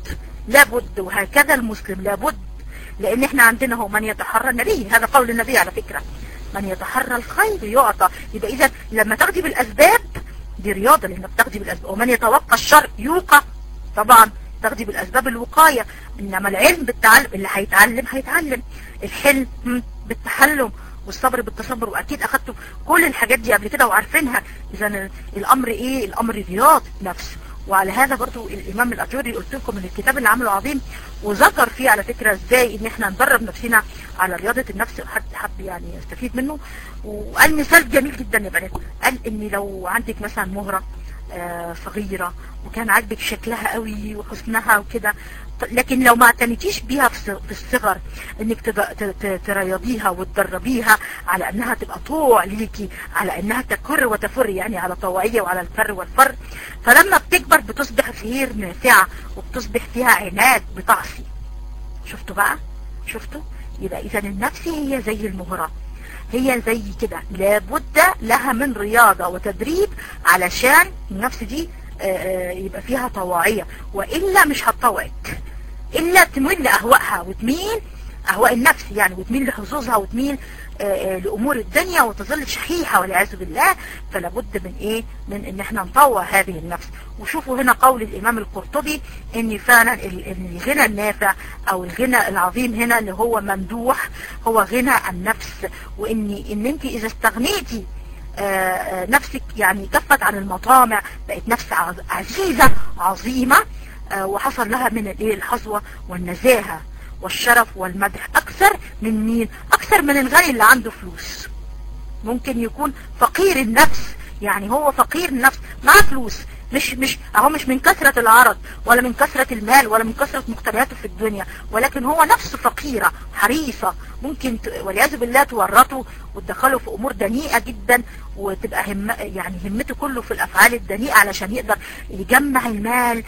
لابد وهكذا المسلم لابد لان احنا عندنا هو من يتحرى النبي هذا قول النبي على فكرة من يتحرى الخير يعطى يبقى اذا لما تاخدي بالاسباب دي رياضة لانك تاخدي بالاسباب ومن يتوقع الشر يوقع طبعا تاخدي بالاسباب الوقاية انما العلم بالتعلم اللي هيتعلم هيتعلم الحلم بالتحلم والصبر بالتصبر واكيد اخدتوا كل الحاجات دي قبل كده وعارفينها اذا الامر ايه الامر رياض نفس وعلى هذا برضو الامام الاجوري قلت لكم من الكتاب اللي عمله عظيم وذكر فيه على فكرة ازاي ان احنا ندرب نفسنا على رياضة النفس حد حب يعني يستفيد منه وقال مثال جميل جدا يا بنات قال ان لو عندك مثلا مهرة آه صغيرة وكان عاجبك شكلها قوي وحسنها وكده لكن لو ما اعتنيتيش بيها في الصغر انك تريضيها وتدربيها على انها تبقى طوع ليكي على انها تكر وتفر يعني على طوعية وعلى الكر والفر فلما بتكبر بتصبح غير نافعة وبتصبح فيها عناد بتعصي شفتوا بقى شفتوا يبقى اذا النفس هي زي المهرة هي زي كده لابد لها من رياضة وتدريب علشان النفس دي يبقى فيها طواعية وإلا مش هتطوعك إلا تميل لأهوائها وتميل أهواء النفس يعني وتميل لحظوظها وتميل لأمور الدنيا وتظل شحيحة والعياذ بالله فلا بد من إيه من إن إحنا نطوع هذه النفس وشوفوا هنا قول الإمام القرطبي إن فعلا الغنى النافع أو الغنى العظيم هنا اللي هو ممدوح هو غنى النفس وإن إن أنت إذا استغنيتي نفسك يعني كفت عن المطامع بقت نفس عزيزة عظيمة وحصل لها من الايه الحظوة والنزاهة والشرف والمدح اكثر من مين اكثر من الغني اللي عنده فلوس ممكن يكون فقير النفس يعني هو فقير النفس معاه فلوس مش مش اهو مش من كثرة العرض ولا من كثرة المال ولا من كثرة مقتنياته في الدنيا ولكن هو نفسه فقيرة حريصة ممكن والعياذ بالله تورطه وتدخله في امور دنيئة جدا وتبقى هم يعني همته كله في الافعال الدنيئة علشان يقدر يجمع المال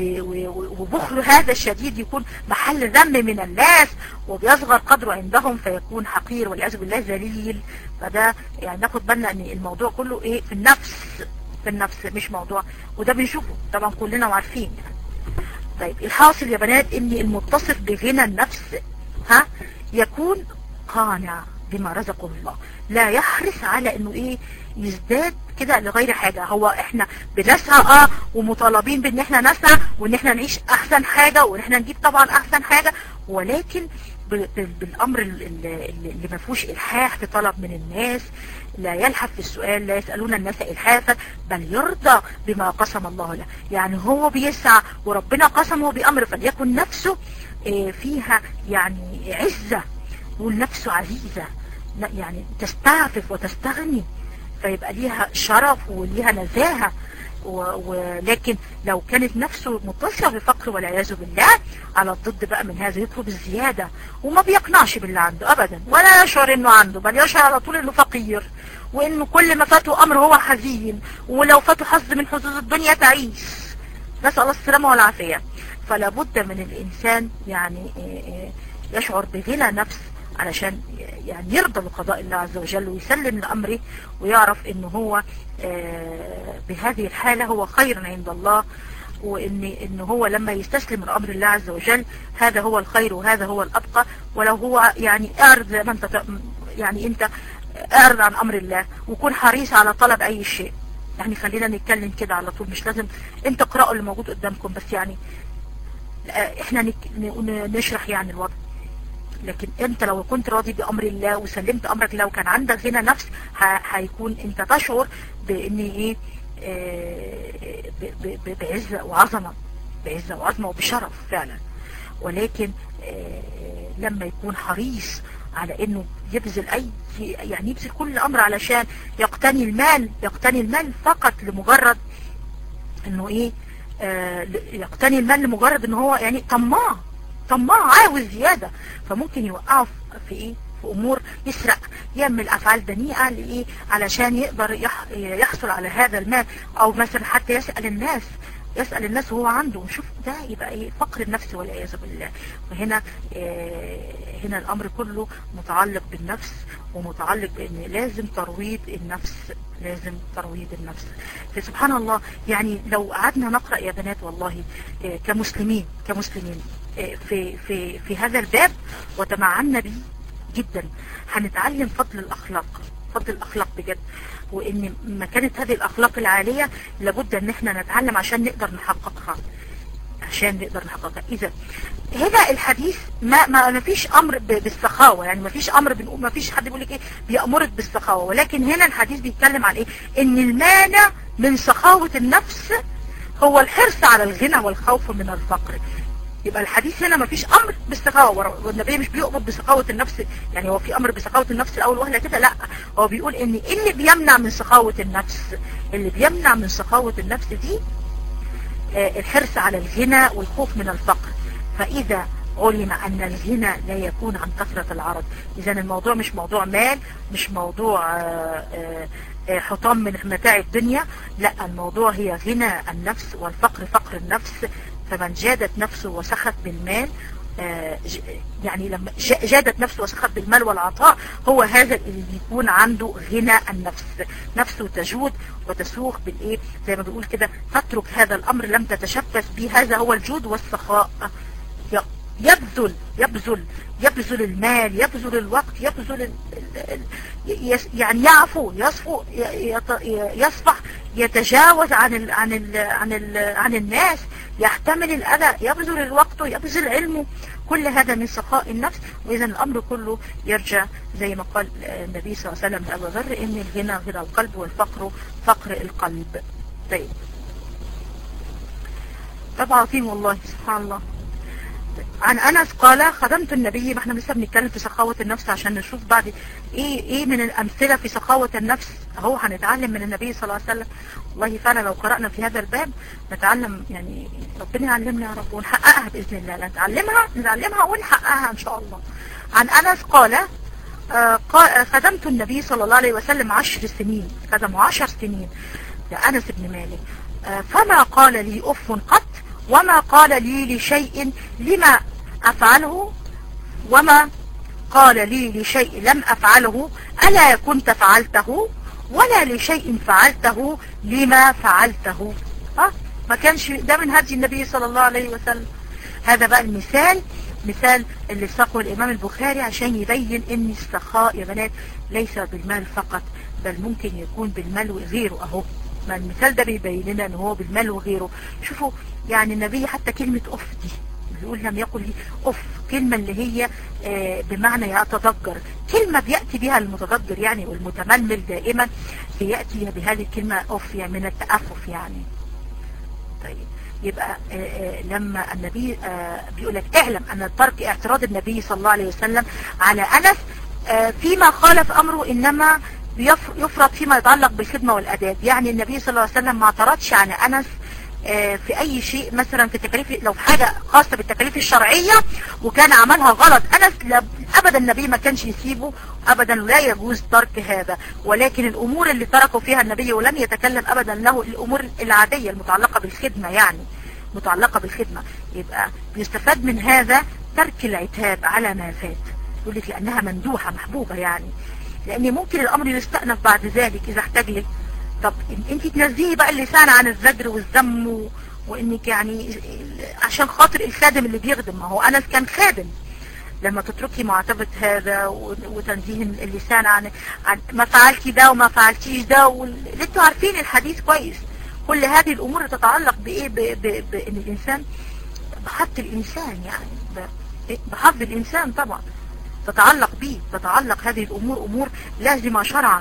وبخله هذا الشديد يكون محل ذم من الناس وبيصغر قدره عندهم فيكون حقير والعياذ بالله ذليل فده يعني ناخد بالنا ان الموضوع كله ايه في النفس في النفس مش موضوع وده بنشوفه طبعا كلنا وعارفين يعني. طيب الحاصل يا بنات ان المتصف بغنى النفس ها يكون قانع بما رزقه الله لا يحرص على انه ايه يزداد كده لغير حاجة هو احنا بنسعى اه ومطالبين بان احنا نسعى وان احنا نعيش احسن حاجة وان احنا نجيب طبعا احسن حاجة ولكن بالامر اللي ما فيهوش الحاح في طلب من الناس لا يلحف في السؤال لا يسألون الناس إلحافا بل يرضى بما قسم الله له يعني هو بيسعى وربنا قسمه بأمر فليكن نفسه فيها يعني عزة والنفس عزيزة يعني تستعفف وتستغني فيبقى ليها شرف وليها نزاهة ولكن لو كانت نفسه متصلة بفقر والعياذ بالله على الضد بقى من هذا يطلب الزيادة وما بيقنعش باللي عنده ابدا ولا يشعر انه عنده بل يشعر على طول انه فقير وانه كل ما فاته امر هو حزين ولو فاته حظ من حظوظ الدنيا تعيس نسأل الله السلامة والعافية فلا بد من الانسان يعني يشعر بغنى نفس علشان يعني يرضى بقضاء الله عز وجل ويسلم لأمره ويعرف انه هو بهذه الحالة هو خير عند الله وان ان هو لما يستسلم لامر الله عز وجل هذا هو الخير وهذا هو الابقى ولو هو يعني اعرض زي ما انت يعني انت اعرض عن امر الله وكون حريص على طلب اي شيء يعني خلينا نتكلم كده على طول مش لازم انت اقرأوا اللي موجود قدامكم بس يعني احنا نشرح يعني الوضع لكن انت لو كنت راضي بامر الله وسلمت امرك لو كان عندك غنى نفس هيكون انت تشعر بان ايه بعزة وعظمة بعزة وعظمة وبشرف فعلا ولكن لما يكون حريص على انه يبذل اي يعني يبذل كل امر علشان يقتني المال يقتني المال فقط لمجرد انه ايه يقتني المال لمجرد ان هو يعني طماع طماع عاوز زيادة فممكن يوقعه في ايه في امور يسرق يعمل افعال دنيئة لايه علشان يقدر يح يحصل على هذا المال او مثلا حتى يسأل الناس يسأل الناس وهو عنده شوف ده يبقى ايه فقر النفس والعياذ بالله وهنا هنا الامر كله متعلق بالنفس ومتعلق بان لازم ترويض النفس لازم ترويض النفس فسبحان الله يعني لو قعدنا نقرأ يا بنات والله كمسلمين كمسلمين في في في هذا الباب وتمعنا به جدا هنتعلم فضل الاخلاق فضل الاخلاق بجد وان مكانة هذه الاخلاق العالية لابد ان احنا نتعلم عشان نقدر نحققها عشان نقدر نحققها اذا هنا الحديث ما ما ما فيش امر بالسخاوه يعني ما فيش امر بنقول ما فيش حد بيقول لك ايه بيامرك بالسخاوه ولكن هنا الحديث بيتكلم عن ايه ان المانع من سخاوه النفس هو الحرص على الغنى والخوف من الفقر يبقى الحديث هنا ما فيش امر بالسخاوه والنبي مش بيؤمر بسخاوه النفس يعني هو في امر بسخاوه النفس الاول وهله كده لا هو بيقول ان اللي بيمنع من سخاوه النفس اللي بيمنع من سخاوه النفس دي الحرص على الغنى والخوف من الفقر فإذا علم أن الغنى لا يكون عن كثرة العرض إذا الموضوع مش موضوع مال مش موضوع حطام من متاع الدنيا لا الموضوع هي غنى النفس والفقر فقر النفس فمن جادت نفسه وسخت بالمال يعني لما جادت نفسه وسخت بالمال والعطاء هو هذا اللي بيكون عنده غنى النفس نفسه تجود وتسوق بالايه زي ما بيقول كده تترك هذا الامر لم تتشبث به هذا هو الجود والسخاء يبذل يبذل يبذل المال يبذل الوقت يبذل ال ال يعني يعفو يصفو يصفح يتجاوز عن ال عن ال عن ال عن الناس يحتمل الاذى يبذل الوقت يبذل علمه كل هذا من سخاء النفس واذا الامر كله يرجع زي ما قال النبي صلى الله عليه وسلم لابو ذر ان الغنى غنى القلب والفقر فقر القلب طيب طبعا فيه والله سبحان الله عن انس قال خدمت النبي ما احنا لسه بنتكلم في سخاوة النفس عشان نشوف بعد ايه ايه من الامثلة في سخاوة النفس اهو هنتعلم من النبي صلى الله عليه وسلم والله فعلا لو قرأنا في هذا الباب نتعلم يعني ربنا يعلمنا يا رب ونحققها باذن الله نتعلمها نتعلمها ونحققها ان شاء الله عن انس قال آه قال خدمت النبي صلى الله عليه وسلم عشر سنين خدمه عشر سنين لأنس بن مالك آه فما قال لي أف قط وما قال لي لشيء لما أفعله وما قال لي لشيء لم أفعله ألا كنت فعلته ولا لشيء فعلته لما فعلته ها ما كانش ده من هدي النبي صلى الله عليه وسلم هذا بقى المثال مثال اللي ساقه الإمام البخاري عشان يبين ان السخاء يا بنات ليس بالمال فقط بل ممكن يكون بالمال وغيره اهو ما المثال ده بيبين لنا ان هو بالمال وغيره شوفوا يعني النبي حتى كلمة اف دي بيقول لم يقل لي اف كلمة اللي هي آه بمعنى يتضجر كلمة بيأتي بها المتضجر يعني والمتململ دائما بيأتي بهذه الكلمة اف يعني من التأفف يعني طيب يبقى آآ آآ لما النبي بيقول لك اعلم ان ترك اعتراض النبي صلى الله عليه وسلم على انس فيما خالف امره انما يفرض فيما يتعلق بالخدمة والاداب يعني النبي صلى الله عليه وسلم ما اعترضش على انس في اي شيء مثلا في التكاليف لو حاجة خاصة بالتكاليف الشرعية وكان عملها غلط انس ابدا النبي ما كانش يسيبه ابدا لا يجوز ترك هذا ولكن الامور اللي تركوا فيها النبي ولم يتكلم ابدا له الامور العادية المتعلقة بالخدمة يعني متعلقة بالخدمة يبقى يستفاد من هذا ترك العتاب على ما فات يقول لك لانها مندوحة محبوبة يعني لان ممكن الامر يستأنف بعد ذلك اذا احتاج لك طب انت تنزهي بقى اللسان عن الزجر والذم و... وانك يعني عشان خاطر الخادم اللي بيخدم ما هو انس كان خادم لما تتركي معاتبة هذا وتنزيه اللسان عن, عن ما فعلتي ده وما فعلتيش ده واللي انتوا عارفين الحديث كويس كل هذه الامور تتعلق بايه بان الانسان بحظ الانسان يعني بحظ الانسان طبعا تتعلق به تتعلق هذه الامور امور لازمة شرعا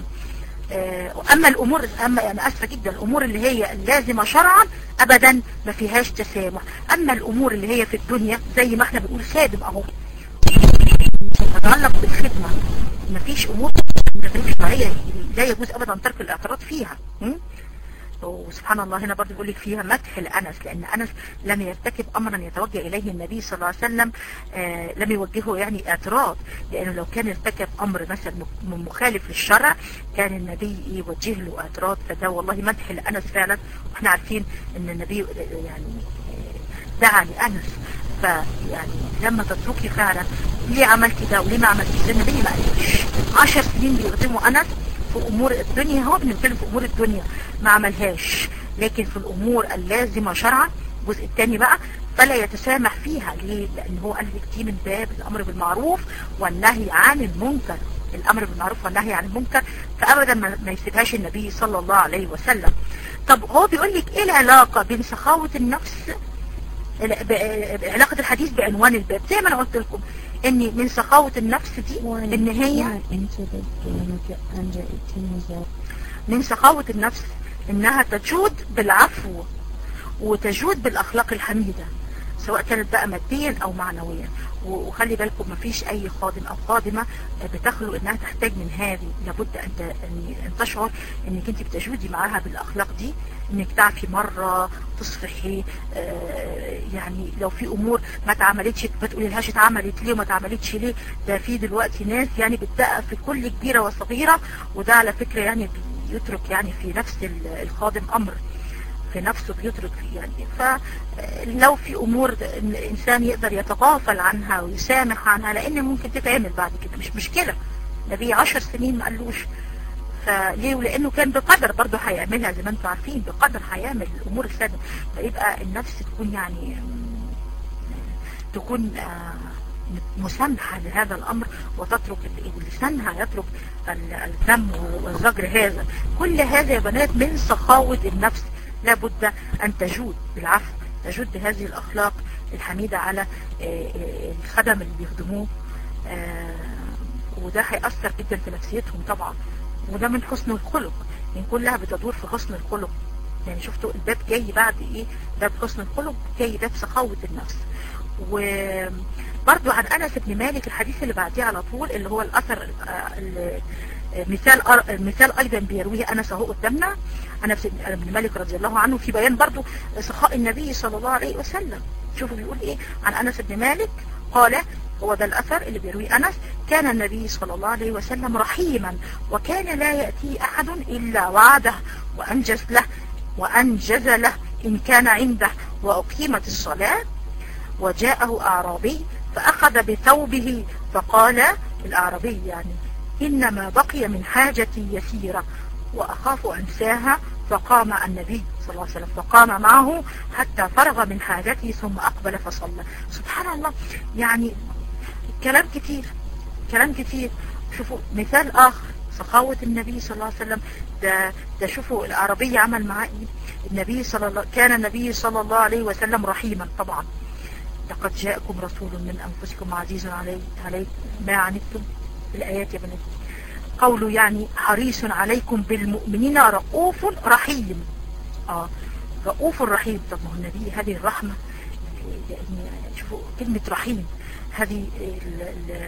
اما الامور اما انا اسفه جدا الامور اللي هي اللازمه شرعا ابدا ما فيهاش تسامح اما الامور اللي هي في الدنيا زي ما احنا بنقول خادم اهو تتعلق بالخدمه ما فيش امور شرعيه لا يجوز ابدا ترك الاعتراض فيها وسبحان الله هنا برضه بيقول لك فيها مدح لأنس لأن أنس لم يرتكب أمرا يتوجه إليه النبي صلى الله عليه وسلم آه لم يوجهه يعني اعتراض لأنه لو كان ارتكب أمر مثلا مخالف للشرع كان النبي يوجه له اعتراض فده والله مدح لأنس فعلا واحنا عارفين أن النبي يعني دعا لأنس فيعني لما تتركي فعلا ليه عملتي ده وليه ما عملتيش ده النبي ما قالش 10 سنين بيخدموا انس في امور الدنيا هو بنتكلم في امور الدنيا ما عملهاش لكن في الامور اللازمه شرعا الجزء الثاني بقى فلا يتسامح فيها ليه لان هو قال لك دي من باب الامر بالمعروف والنهي عن المنكر الامر بالمعروف والنهي عن المنكر فابدا ما يسيبهاش النبي صلى الله عليه وسلم طب هو بيقول لك ايه العلاقه بين سخاوه النفس علاقه الحديث بعنوان الباب زي ما انا قلت لكم ان من سخاوه النفس دي ان هي من سخاوه النفس انها تجود بالعفو وتجود بالاخلاق الحميده سواء كانت بقى ماديا او معنويا وخلي بالكم مفيش اي خادم او خادمة بتخلو انها تحتاج من هذه لابد ان ان تشعر انك انت بتجودي معاها بالاخلاق دي انك تعفي مرة تصفحي يعني لو في امور ما اتعملتش ما تقوليلهاش اتعملت ليه وما اتعملتش ليه ده في دلوقتي ناس يعني بتدقق في كل كبيرة وصغيرة وده على فكرة يعني بيترك يعني في نفس الخادم امر في نفسه بيترك فيه يعني فلو في امور الانسان يقدر يتغافل عنها ويسامح عنها لان ممكن تتعمل بعد كده مش مشكلة نبي عشر سنين ما قالوش فليه ولانه كان بقدر برضه هيعملها زي ما انتم عارفين بقدر هيعمل الامور السادة فيبقى النفس تكون يعني تكون مسامحة لهذا الامر وتترك لسانها يترك الذم والزجر هذا كل هذا يا بنات من سخاوة النفس لابد أن تجود بالعفو تجود بهذه الأخلاق الحميدة على الخدم اللي بيخدموه وده هيأثر جدا في نفسيتهم طبعا وده من حسن الخلق يعني كلها بتدور في حسن الخلق يعني شفتوا الباب جاي بعد ايه باب حسن الخلق جاي باب سخاوة النفس وبرضو عن أنس بن مالك الحديث اللي بعديه على طول اللي هو الأثر اللي مثال مثال ايضا بيرويه انس اهو قدامنا انس بن مالك رضي الله عنه في بيان برضو سخاء النبي صلى الله عليه وسلم شوفوا بيقول ايه عن انس بن مالك قال هو ده الاثر اللي بيرويه انس كان النبي صلى الله عليه وسلم رحيما وكان لا ياتي احد الا وعده وانجز له وانجز له ان كان عنده واقيمت الصلاه وجاءه اعرابي فاخذ بثوبه فقال الاعرابي يعني إنما بقي من حاجتي يسيرة وأخاف أنساها فقام النبي صلى الله عليه وسلم فقام معه حتى فرغ من حاجته ثم أقبل فصلى سبحان الله يعني كلام كتير كلام كتير شوفوا مثال آخر سخاوة النبي صلى الله عليه وسلم ده, ده شوفوا العربية عمل معاه ايه النبي صلى الله كان النبي صلى الله عليه وسلم رحيما طبعا لقد جاءكم رسول من أنفسكم عزيز علي عليكم ما عنتم الآيات يا بنات قوله يعني حريص عليكم بالمؤمنين رؤوف رحيم آه رؤوف رحيم طب ما هو النبي هذه الرحمة يعني شوفوا كلمة رحيم هذه ال ال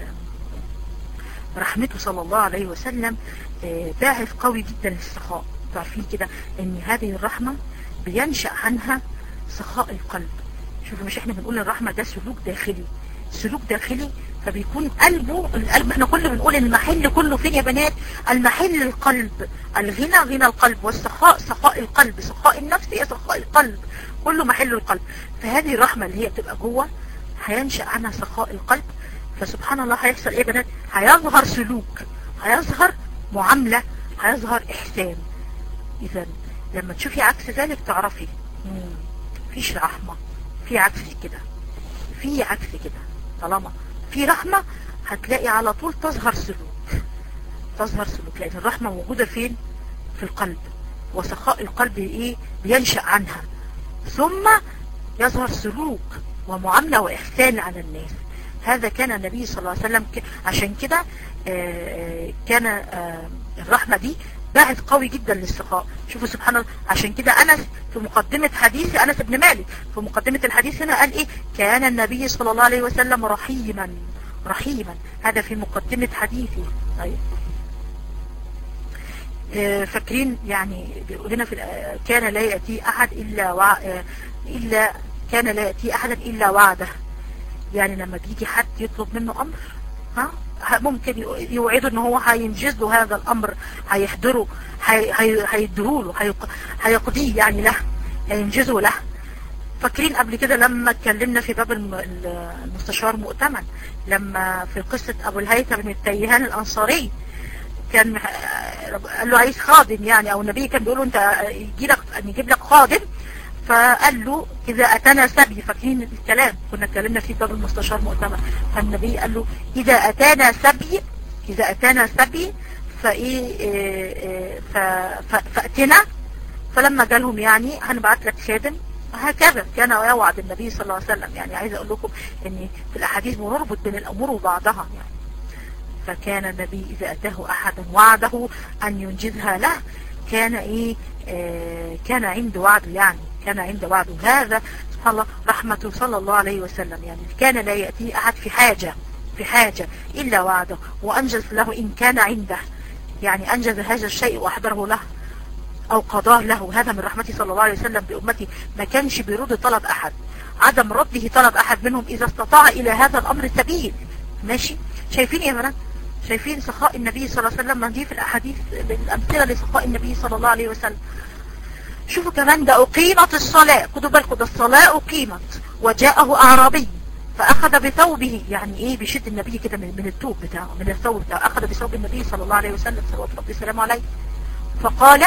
رحمته صلى الله عليه وسلم باعث قوي جدا للسخاء تعرفين كده ان هذه الرحمة بينشأ عنها سخاء القلب شوفوا مش احنا بنقول الرحمة ده سلوك داخلي سلوك داخلي فبيكون قلبه القلب احنا كله بنقول ان المحل كله فين يا بنات المحل القلب الغنى غنى القلب والسخاء سخاء القلب سخاء النفس هي سخاء القلب كله محل القلب فهذه الرحمة اللي هي بتبقى جوه هينشأ عنها سخاء القلب فسبحان الله هيحصل ايه يا بنات هيظهر سلوك هيظهر معاملة هيظهر احسان اذا لما تشوفي عكس ذلك تعرفي مفيش رحمة في عكس كده في عكس كده طالما في رحمة هتلاقي على طول تظهر سلوك تظهر سلوك لأن الرحمة موجودة فين في القلب وسخاء القلب ايه بينشأ عنها ثم يظهر سلوك ومعاملة وإحسان على الناس هذا كان النبي صلى الله عليه وسلم عشان كده كان الرحمة دي باعث قوي جدا للسخاء شوفوا سبحان الله عشان كده أنس في مقدمة حديث أنس بن مالك في مقدمة الحديث هنا قال إيه كان النبي صلى الله عليه وسلم رحيما رحيما هذا في مقدمة حديثه طيب فاكرين يعني هنا في كان لا يأتي أحد إلا وع... إلا كان لا يأتي أحدا إلا وعده يعني لما بيجي حد يطلب منه أمر ها ممكن يوعده ان هو هينجز له هذا الامر هيحضره هيديهوله هيقضيه يعني له هينجزه له فاكرين قبل كده لما اتكلمنا في باب المستشار مؤتمن لما في قصة ابو الهيثم بن التيهان الانصاري كان قال له عايز خادم يعني او النبي كان بيقول له انت يجي لك نجيب لك خادم فقال له اذا اتانا سبي فاكرين الكلام كنا اتكلمنا في باب المستشار مؤتمن فالنبي قال له اذا اتانا سبي اذا اتانا سبي فايه فاتنا فلما جالهم يعني هنبعت لك خادم هكذا كان يوعد النبي صلى الله عليه وسلم يعني عايز اقول لكم ان في الاحاديث بنربط بين الامور وبعضها يعني فكان النبي اذا اتاه احدا وعده ان ينجزها له كان ايه آه كان عند وعده يعني كان عند وعده هذا سبحان الله رحمته صلى الله عليه وسلم يعني كان لا يأتي احد في حاجة في حاجة الا وعده وانجز له ان كان عنده يعني انجز هذا الشيء واحضره له او قضاه له هذا من رحمته صلى الله عليه وسلم بأمتي ما كانش بيرد طلب احد عدم رده طلب احد منهم اذا استطاع الى هذا الامر سبيل ماشي شايفين يا بنات شايفين سخاء النبي صلى الله عليه وسلم دي في الاحاديث بالامثله لسخاء النبي صلى الله عليه وسلم شوفوا كمان ده اقيمت الصلاة خدوا بالكم ده الصلاة اقيمت وجاءه اعرابي فاخذ بثوبه يعني ايه بيشد النبي كده من, من الثوب بتاعه من الثوب بتاعه اخذ بثوب النبي صلى الله عليه وسلم صلوات ربي السلام عليه فقال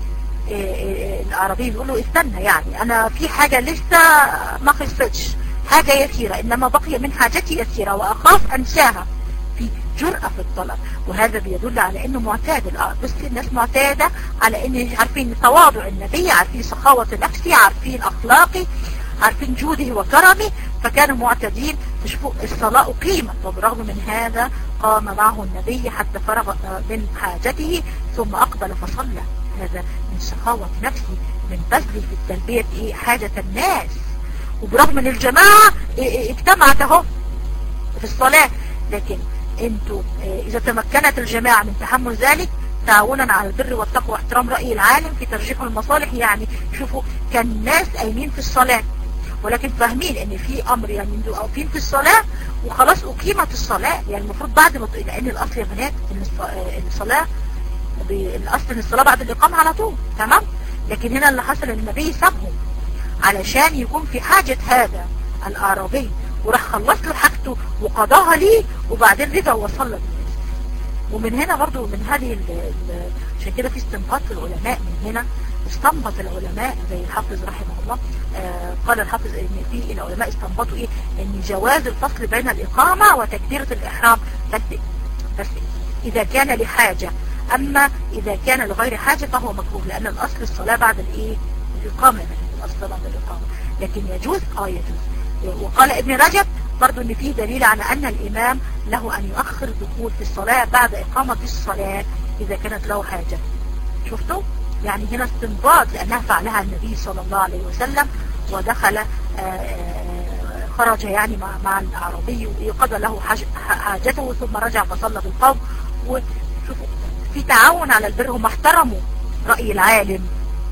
العربي بيقول له استنى يعني انا في حاجة لسه ما خلصتش حاجة يسيرة انما بقي من حاجتي يسيرة واخاف انساها في جرأة في الطلب وهذا بيدل على انه معتاد بس الناس معتادة على ان عارفين تواضع النبي عارفين سخاوة نفسي عارفين اخلاقي عارفين جوده وكرمه فكانوا معتادين تشوفوا الصلاة قيمة وبرغم من هذا قام معه النبي حتى فرغ من حاجته ثم اقبل فصلى هذا من سخاوة نفسي من بذل في التلبية ايه حاجة الناس وبرغم ان الجماعة اجتمعت اهو في الصلاة لكن انتوا اذا تمكنت الجماعة من تحمل ذلك تعاونا على البر والتقوى واحترام رأي العالم في ترجيح المصالح يعني شوفوا كان الناس قايمين في الصلاة ولكن فاهمين ان في امر يعني انتوا واقفين في الصلاة وخلاص اقيمت الصلاة يعني المفروض بعد ما لان الاصل يا بنات ان الصلاة الاصل ان الصلاة بعد الاقامة على طول تمام لكن هنا اللي حصل النبي سابهم علشان يكون في حاجة هذا الاعرابي وراح خلص له حاجته وقضاها ليه وبعدين رجع وصلى للناس ومن هنا برضو من هذه عشان كده في استنباط العلماء من هنا استنبط العلماء زي الحافظ رحمه الله آه قال الحافظ ان في العلماء استنبطوا ايه ان جواز الفصل بين الاقامة وتكبيرة الاحرام بس بس اذا كان لحاجة اما اذا كان لغير حاجة فهو مكروه لان الاصل الصلاة بعد الايه الاقامة الاصل بعد الاقامة لكن يجوز اه يجوز وقال ابن رجب برضو ان فيه دليل على ان الامام له ان يؤخر الدخول في الصلاة بعد اقامة الصلاة اذا كانت له حاجة شفتوا يعني هنا استنباط لانها فعلها النبي صلى الله عليه وسلم ودخل خرج يعني مع, مع الاعرابي وقضى له حاجته ثم رجع فصلى بالقوم وشوفوا في تعاون على البر هم احترموا رأي العالم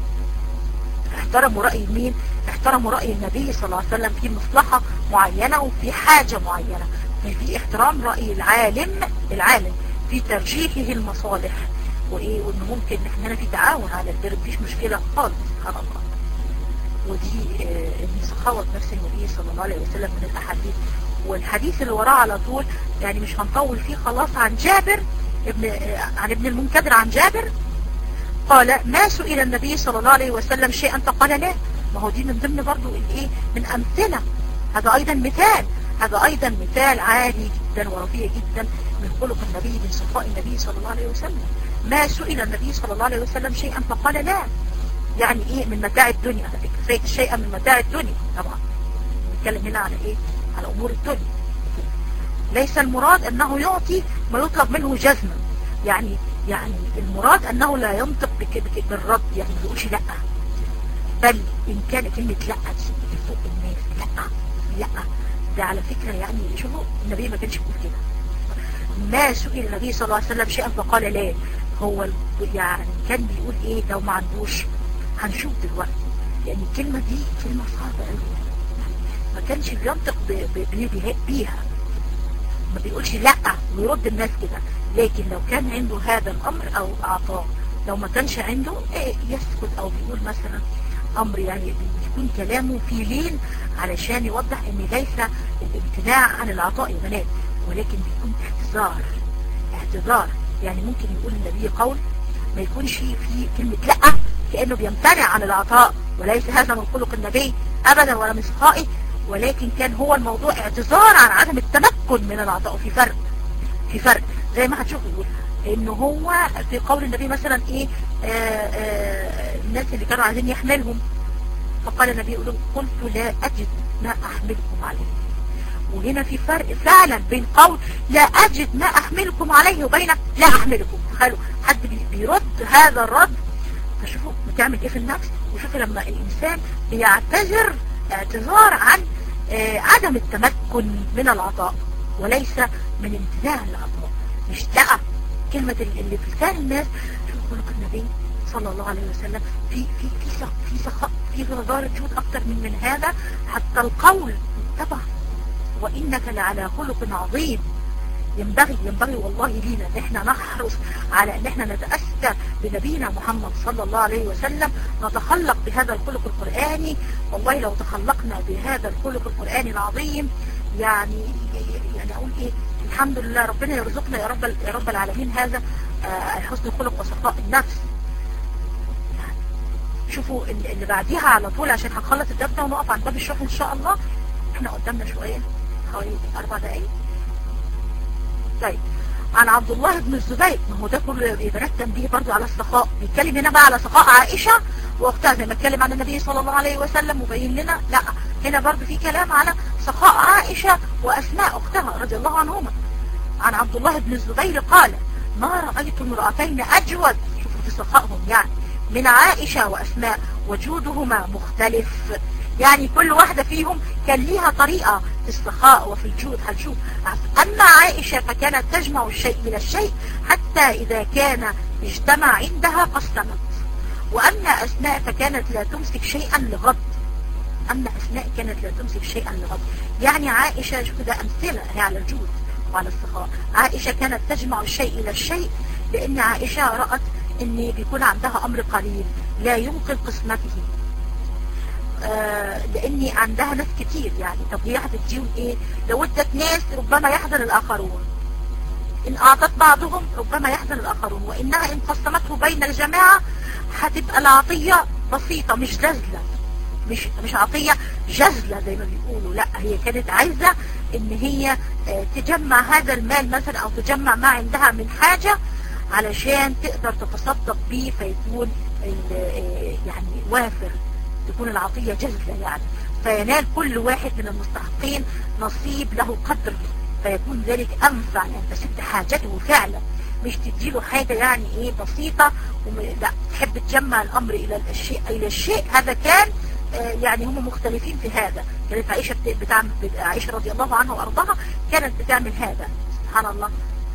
احترموا رأي مين احترموا رأي النبي صلى الله عليه وسلم في مصلحة معينة وفي حاجة معينة في احترام رأي العالم العالم في ترجيحه المصالح وايه وان ممكن احنا هنا في تعاون على البر مفيش مشكلة خالص سبحان الله ودي اه ان سخاوة نفس النبي صلى الله عليه وسلم من الاحاديث والحديث اللي وراه على طول يعني مش هنطول فيه خلاص عن جابر ابن اه عن ابن المنكدر عن جابر قال ما سئل النبي صلى الله عليه وسلم شيئا فقال لا ما هو دي من ضمن برضو الايه من امثلة هذا ايضا مثال هذا ايضا مثال عالي جدا ورفيع جدا من خلق النبي من صفاء النبي صلى الله عليه وسلم ما سئل النبي صلى الله عليه وسلم شيئا فقال لا يعني ايه من متاع الدنيا على فكرة شيئا من متاع الدنيا طبعا نتكلم هنا على ايه على امور الدنيا ليس المراد انه يعطي ما يطلب منه جزما يعني يعني المراد انه لا ينطق بالرد يعني ما يقولش لا بل ان كان كلمة لا دي فوق الناس لا لا ده على فكرة يعني شوفوا النبي ما كانش بيقول كده ما سئل النبي صلى الله عليه وسلم شيئا فقال لا هو يعني كان بيقول ايه لو ما عندوش هنشوف دلوقتي لان يعني الكلمة دي كلمة صعبة قوي ما كانش بينطق بيها ما بيقولش لا ويرد الناس كده لكن لو كان عنده هذا الامر او اعطاه لو ما كانش عنده ايه يسكت او بيقول مثلا امر يعني بيكون كلامه في لين علشان يوضح ان ليس الامتناع عن العطاء يا بنات ولكن بيكون اعتذار اعتذار يعني ممكن يقول النبي قول ما يكونش في كلمة لا كأنه بيمتنع عن العطاء وليس هذا من خلق النبي أبدا ولا من سخائه ولكن كان هو الموضوع اعتذار عن عدم التمكن من العطاء في فرق في فرق زي ما هتشوفوا يقول انه هو في قول النبي مثلا ايه آآ آآ الناس اللي كانوا عايزين يحملهم فقال النبي يقول لهم قلت لا اجد ما احملكم عليه وهنا في فرق فعلا بين قول لا اجد ما احملكم عليه وبين لا احملكم تخيلوا حد بيرد هذا الرد فشوفوا بتعمل ايه في النفس وشوفوا لما الانسان بيعتذر اعتذار عن آه عدم التمكن من العطاء وليس من امتناع العطاء مش لا كلمة اللي في لسان الناس شوف خلق النبي صلى الله عليه وسلم في في في سخاء في سخاء في غزارة جود اكتر من من هذا حتى القول طبعا وانك لعلى خلق عظيم ينبغي ينبغي والله لينا ان احنا نحرص على ان احنا نتأسى بنبينا محمد صلى الله عليه وسلم نتخلق بهذا الخلق القرآني والله لو تخلقنا بهذا الخلق القرآني العظيم يعني يعني اقول ايه الحمد لله ربنا يرزقنا يا رب يا رب العالمين هذا آه حسن الخلق وصفاء النفس يعني شوفوا اللي بعديها على طول عشان هنخلص الدرس ونقف عند باب الشرح ان شاء الله احنا قدامنا شويه حوالي اربع دقايق طيب عن عبد الله بن الزبير ما هو ده كله بنات تنبيه برضو على السخاء بيتكلم هنا بقى على سخاء عائشة واختها زي ما اتكلم عن النبي صلى الله عليه وسلم وبين لنا لا هنا برضو في كلام على سخاء عائشة وأسماء أختها رضي الله عنهما عن عبد الله بن الزبير قال ما رأيت امرأتين أجود شوفوا في سخائهم يعني من عائشة وأسماء وجودهما مختلف يعني كل واحدة فيهم كان ليها طريقة في السخاء وفي الجود هنشوف أما عائشة فكانت تجمع الشيء إلى الشيء حتى إذا كان اجتمع عندها قسمت وأما أسماء فكانت لا تمسك شيئا لغد أما أسماء كانت لا تمسك شيئا لغد يعني عائشة شوف ده أمثلة هي على الجود وعلى السخاء عائشة كانت تجمع الشيء إلى الشيء لأن عائشة رأت أن بيكون عندها أمر قليل لا يمكن قسمته آه لاني عندها ناس كتير يعني طب هي هتديهم ايه لو ادت ناس ربما يحزن الاخرون ان اعطت بعضهم ربما يحزن الاخرون وانها ان قسمته بين الجماعة هتبقى العطية بسيطة مش جزلة مش مش عطية جزلة زي ما بيقولوا لا هي كانت عايزة ان هي آه تجمع هذا المال مثلا او تجمع ما عندها من حاجة علشان تقدر تتصدق بيه فيكون يعني وافر تكون العطية جزلة يعني فينال كل واحد من المستحقين نصيب له قدر فيكون ذلك أنفع لأن تسد حاجته فعلا مش تديله حاجة يعني ايه بسيطة لا تحب تجمع الأمر إلى الشيء إلى الشيء هذا كان آه يعني هم مختلفين في هذا كانت عائشة بتعمل عائشة رضي الله عنها وأرضاها كانت بتعمل هذا سبحان الله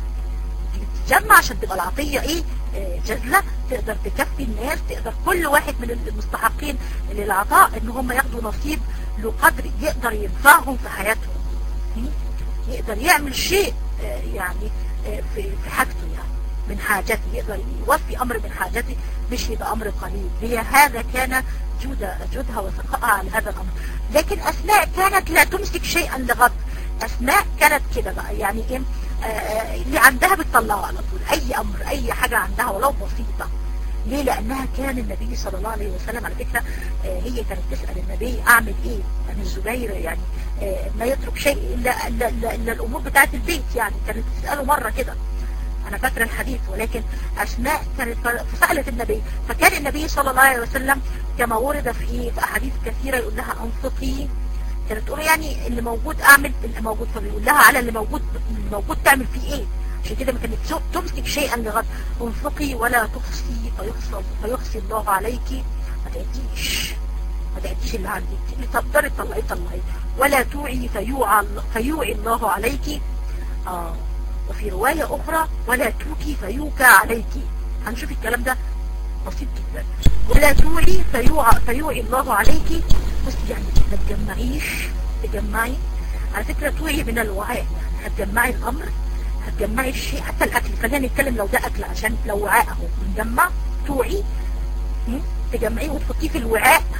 تجمع عشان تبقى العطية ايه جزلة تقدر تكفي الناس تقدر كل واحد من المستحقين للعطاء ان هم ياخدوا نصيب له قدر يقدر ينفعهم في حياتهم يقدر يعمل شيء يعني في حاجته يعني من حاجته يقدر يوفي امر من حاجته مش يبقى امر قليل هي هذا كان جود جودها وثقائها على هذا الامر لكن اسماء كانت لا تمسك شيئا لغد اسماء كانت كده بقى يعني ايه اللي عندها بتطلعه على طول اي امر اي حاجة عندها ولو بسيطة ليه لانها كان النبي صلى الله عليه وسلم على فكرة هي كانت تسأل النبي اعمل ايه يعني الزبير يعني ما يترك شيء الا, إلا, إلا, إلا الامور بتاعت البيت يعني كانت تسأله مرة كده انا فاكرة الحديث ولكن اسماء كانت فسألت النبي فكان النبي صلى الله عليه وسلم كما ورد في احاديث كثيرة يقول لها انفقي كانت تقول يعني اللي موجود اعمل اللي موجود فبيقول لها على اللي موجود اللي موجود تعمل فيه ايه عشان كده ما كانت تمسك شيئا لغد انفقي ولا تخصي فيخصي, فيخصي الله عليك ما تعديش ما تعديش اللي عندك اللي تقدري تطلعي طلعي ولا توعي فيوعى فيوعي الله عليك آه وفي رواية اخرى ولا توكي فيوكى عليك هنشوف الكلام ده بسيط جدا ولا توعي فيوعى فيوعي الله عليك بس يعني ما تجمعيش تجمعي على فكرة توعي من الوعاء يعني هتجمعي الامر هتجمعي الشيء حتى الاكل خلينا نتكلم لو ده اكل عشان لو وعاء اهو بنجمع توعي تجمعيه وتحطيه في الوعاء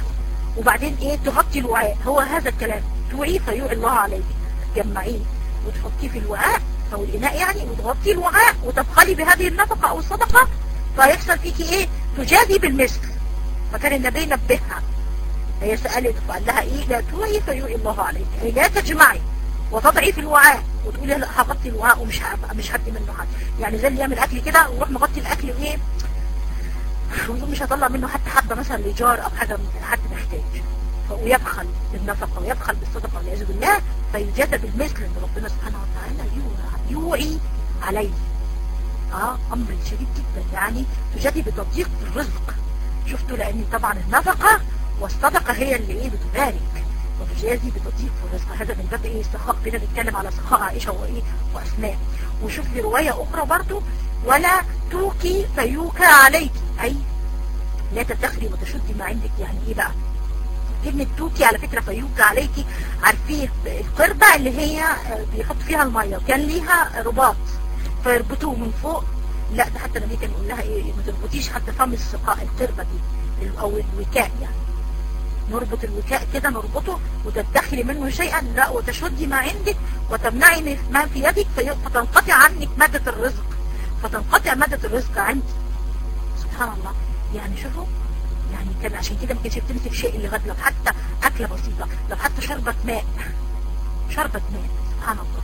وبعدين ايه تغطي الوعاء هو هذا الكلام توعي فيوعي الله عليك تجمعيه وتحطيه في الوعاء او الاناء يعني وتغطي الوعاء وتبخلي بهذه النفقة او الصدقة فيحصل فيكي ايه تجازي بالمثل فكان النبي نبهها هي سألت فقال لها ايه لا توعي فيوعي الله عليك يعني لا تجمعي وتضعي في الوعاء وتقولي لا هغطي الوعاء ومش مش هدي منه حاجه يعني زي اللي يعمل اكل كده ويروح مغطي الاكل وايه مش هطلع منه حتى حبه مثلا لجار او حاجه من حد محتاج ويبخل بالنفقه ويبخل بالصدقه والعياذ بالله فيجاد بالمثل ان ربنا سبحانه وتعالى يوعي عليه اه امر شديد جدا يعني تجادي بتضييق الرزق شفتوا لان طبعا النفقه والصدقه هي اللي ايه بتبارك وتجازي بتضييق الرزق هذا من باب ايه سخاء كده بيتكلم على سخاء عائشه وايه واسماء وشوف لي روايه اخرى برضو ولا توكي فيوكى عليك اي لا تدخلي وتشدي ما عندك يعني ايه بقى كلمة توكي على فكرة فيوكى عليكي عارفين القربة اللي هي بيحط فيها المية وكان ليها رباط فيربطوه من فوق لا ده حتى النبي كان يقول لها ايه ما تربطيش حتى فم السقاء القربة دي او الوكاء يعني نربط الوكاء كده نربطه وتدخلي منه شيئا لا وتشدي ما عندك وتمنعي ما في يدك فتنقطع عنك مادة الرزق فتنقطع مادة الرزق عندك سبحان الله يعني شوفوا يعني كان عشان كده ما كانش بتمسك شيء اللي غد لو حتى أكلة بسيطة لو حتى شربة ماء شربة ماء سبحان الله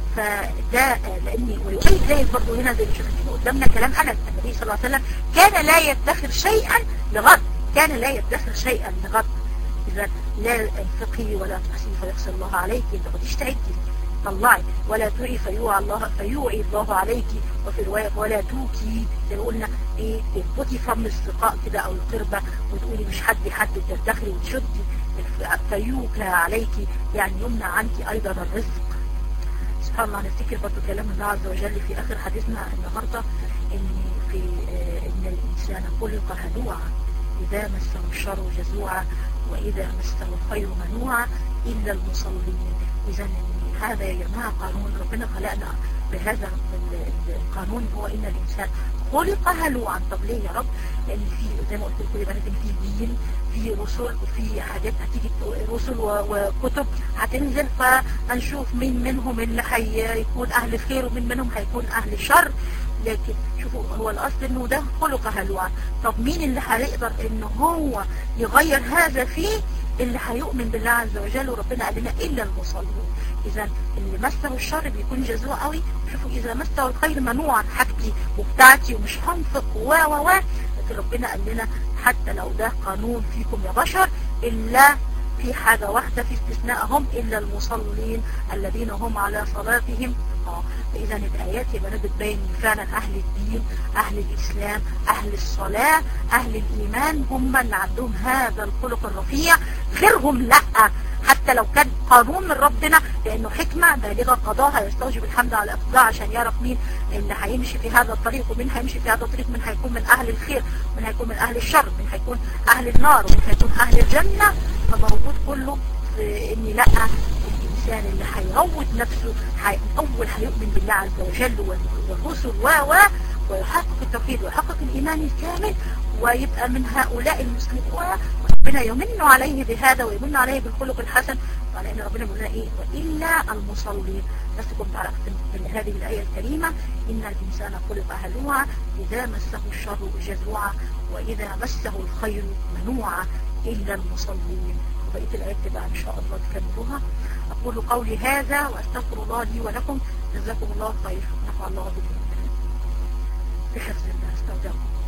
فده لاني ولأي زي برضه هنا زي ما شفتوا قدامنا كلام أنس النبي صلى الله عليه وسلم كان لا يدخر شيئا لغد كان لا يدخر شيئا لغد إذا لا انفقي ولا تحسي فيحصي الله عليك انت ما تشتعدي طلعي ولا توعي فيوعي الله فيوعي الله عليك وفي رواية ولا توكي زي ما قلنا ايه تربطي فم السقاء كده او القربة وتقولي مش حد حد تدخلي وتشدي فيوكى عليك يعني يمنع عنك ايضا الرزق سبحان الله نفتكر برضه كلام الله عز وجل في اخر حديثنا النهاردة ان في ان الانسان خلق هلوعا اذا مسه الشر جزوعا واذا مسه الخير منوعا الا المصلين اذا هذا يا جماعة قانون ربنا خلقنا بهذا القانون هو ان الانسان خلق هلوعا طب ليه يا رب لان في زي ما قلت لكم يا بنات في دين في رسل وفي حاجات هتيجي رسل وكتب هتنزل فهنشوف مين منهم اللي هيكون اهل الخير ومين منهم هيكون اهل الشر لكن شوفوا هو الاصل انه ده خلق هلوعا طب مين اللي هيقدر ان هو يغير هذا فيه اللي هيؤمن بالله عز وجل وربنا قال لنا الا المصلين اذا اللي مسه الشر بيكون جزوع قوي شوفوا اذا مسه الخير منوعا حاجتي وبتاعتي ومش هنفق و و و لكن ربنا قال لنا حتى لو ده قانون فيكم يا بشر الا في حاجة واحدة في استثناء هم إلا المصلين الذين هم على صلاتهم اه فإذا الآيات يا بنات بتبين فعلا أهل الدين أهل الإسلام أهل الصلاة أهل الإيمان هم اللي عندهم هذا الخلق الرفيع غيرهم لأ حتى لو كان قانون من ربنا لأنه حكمة بالغة قضاها يستوجب الحمد على اقضاء عشان يعرف مين اللي هيمشي في هذا الطريق ومين هيمشي في هذا الطريق من هيكون من أهل الخير من هيكون من أهل الشر من هيكون أهل النار ومن هيكون أهل الجنة فموجود كله في إن لأ الإنسان اللي هيروض نفسه حي... أول هيؤمن بالله عز وجل والرسل و و ويحقق التوحيد ويحقق الإيمان الكامل ويبقى من هؤلاء المسلمين وربنا يمن عليه بهذا ويمن عليه بالخلق الحسن وعلى ان ربنا يقول لنا ايه والا المصلين بس كنت عرفت من هذه الايه الكريمه ان الانسان خلق هلوعا اذا مسه الشر جزوعا واذا مسه الخير منوعا الا المصلين وبقيه الايات تبقى ان شاء الله تكملوها اقول قولي هذا واستغفر الله لي ولكم جزاكم الله خير نفع الله بكم بحفظ الله استودعكم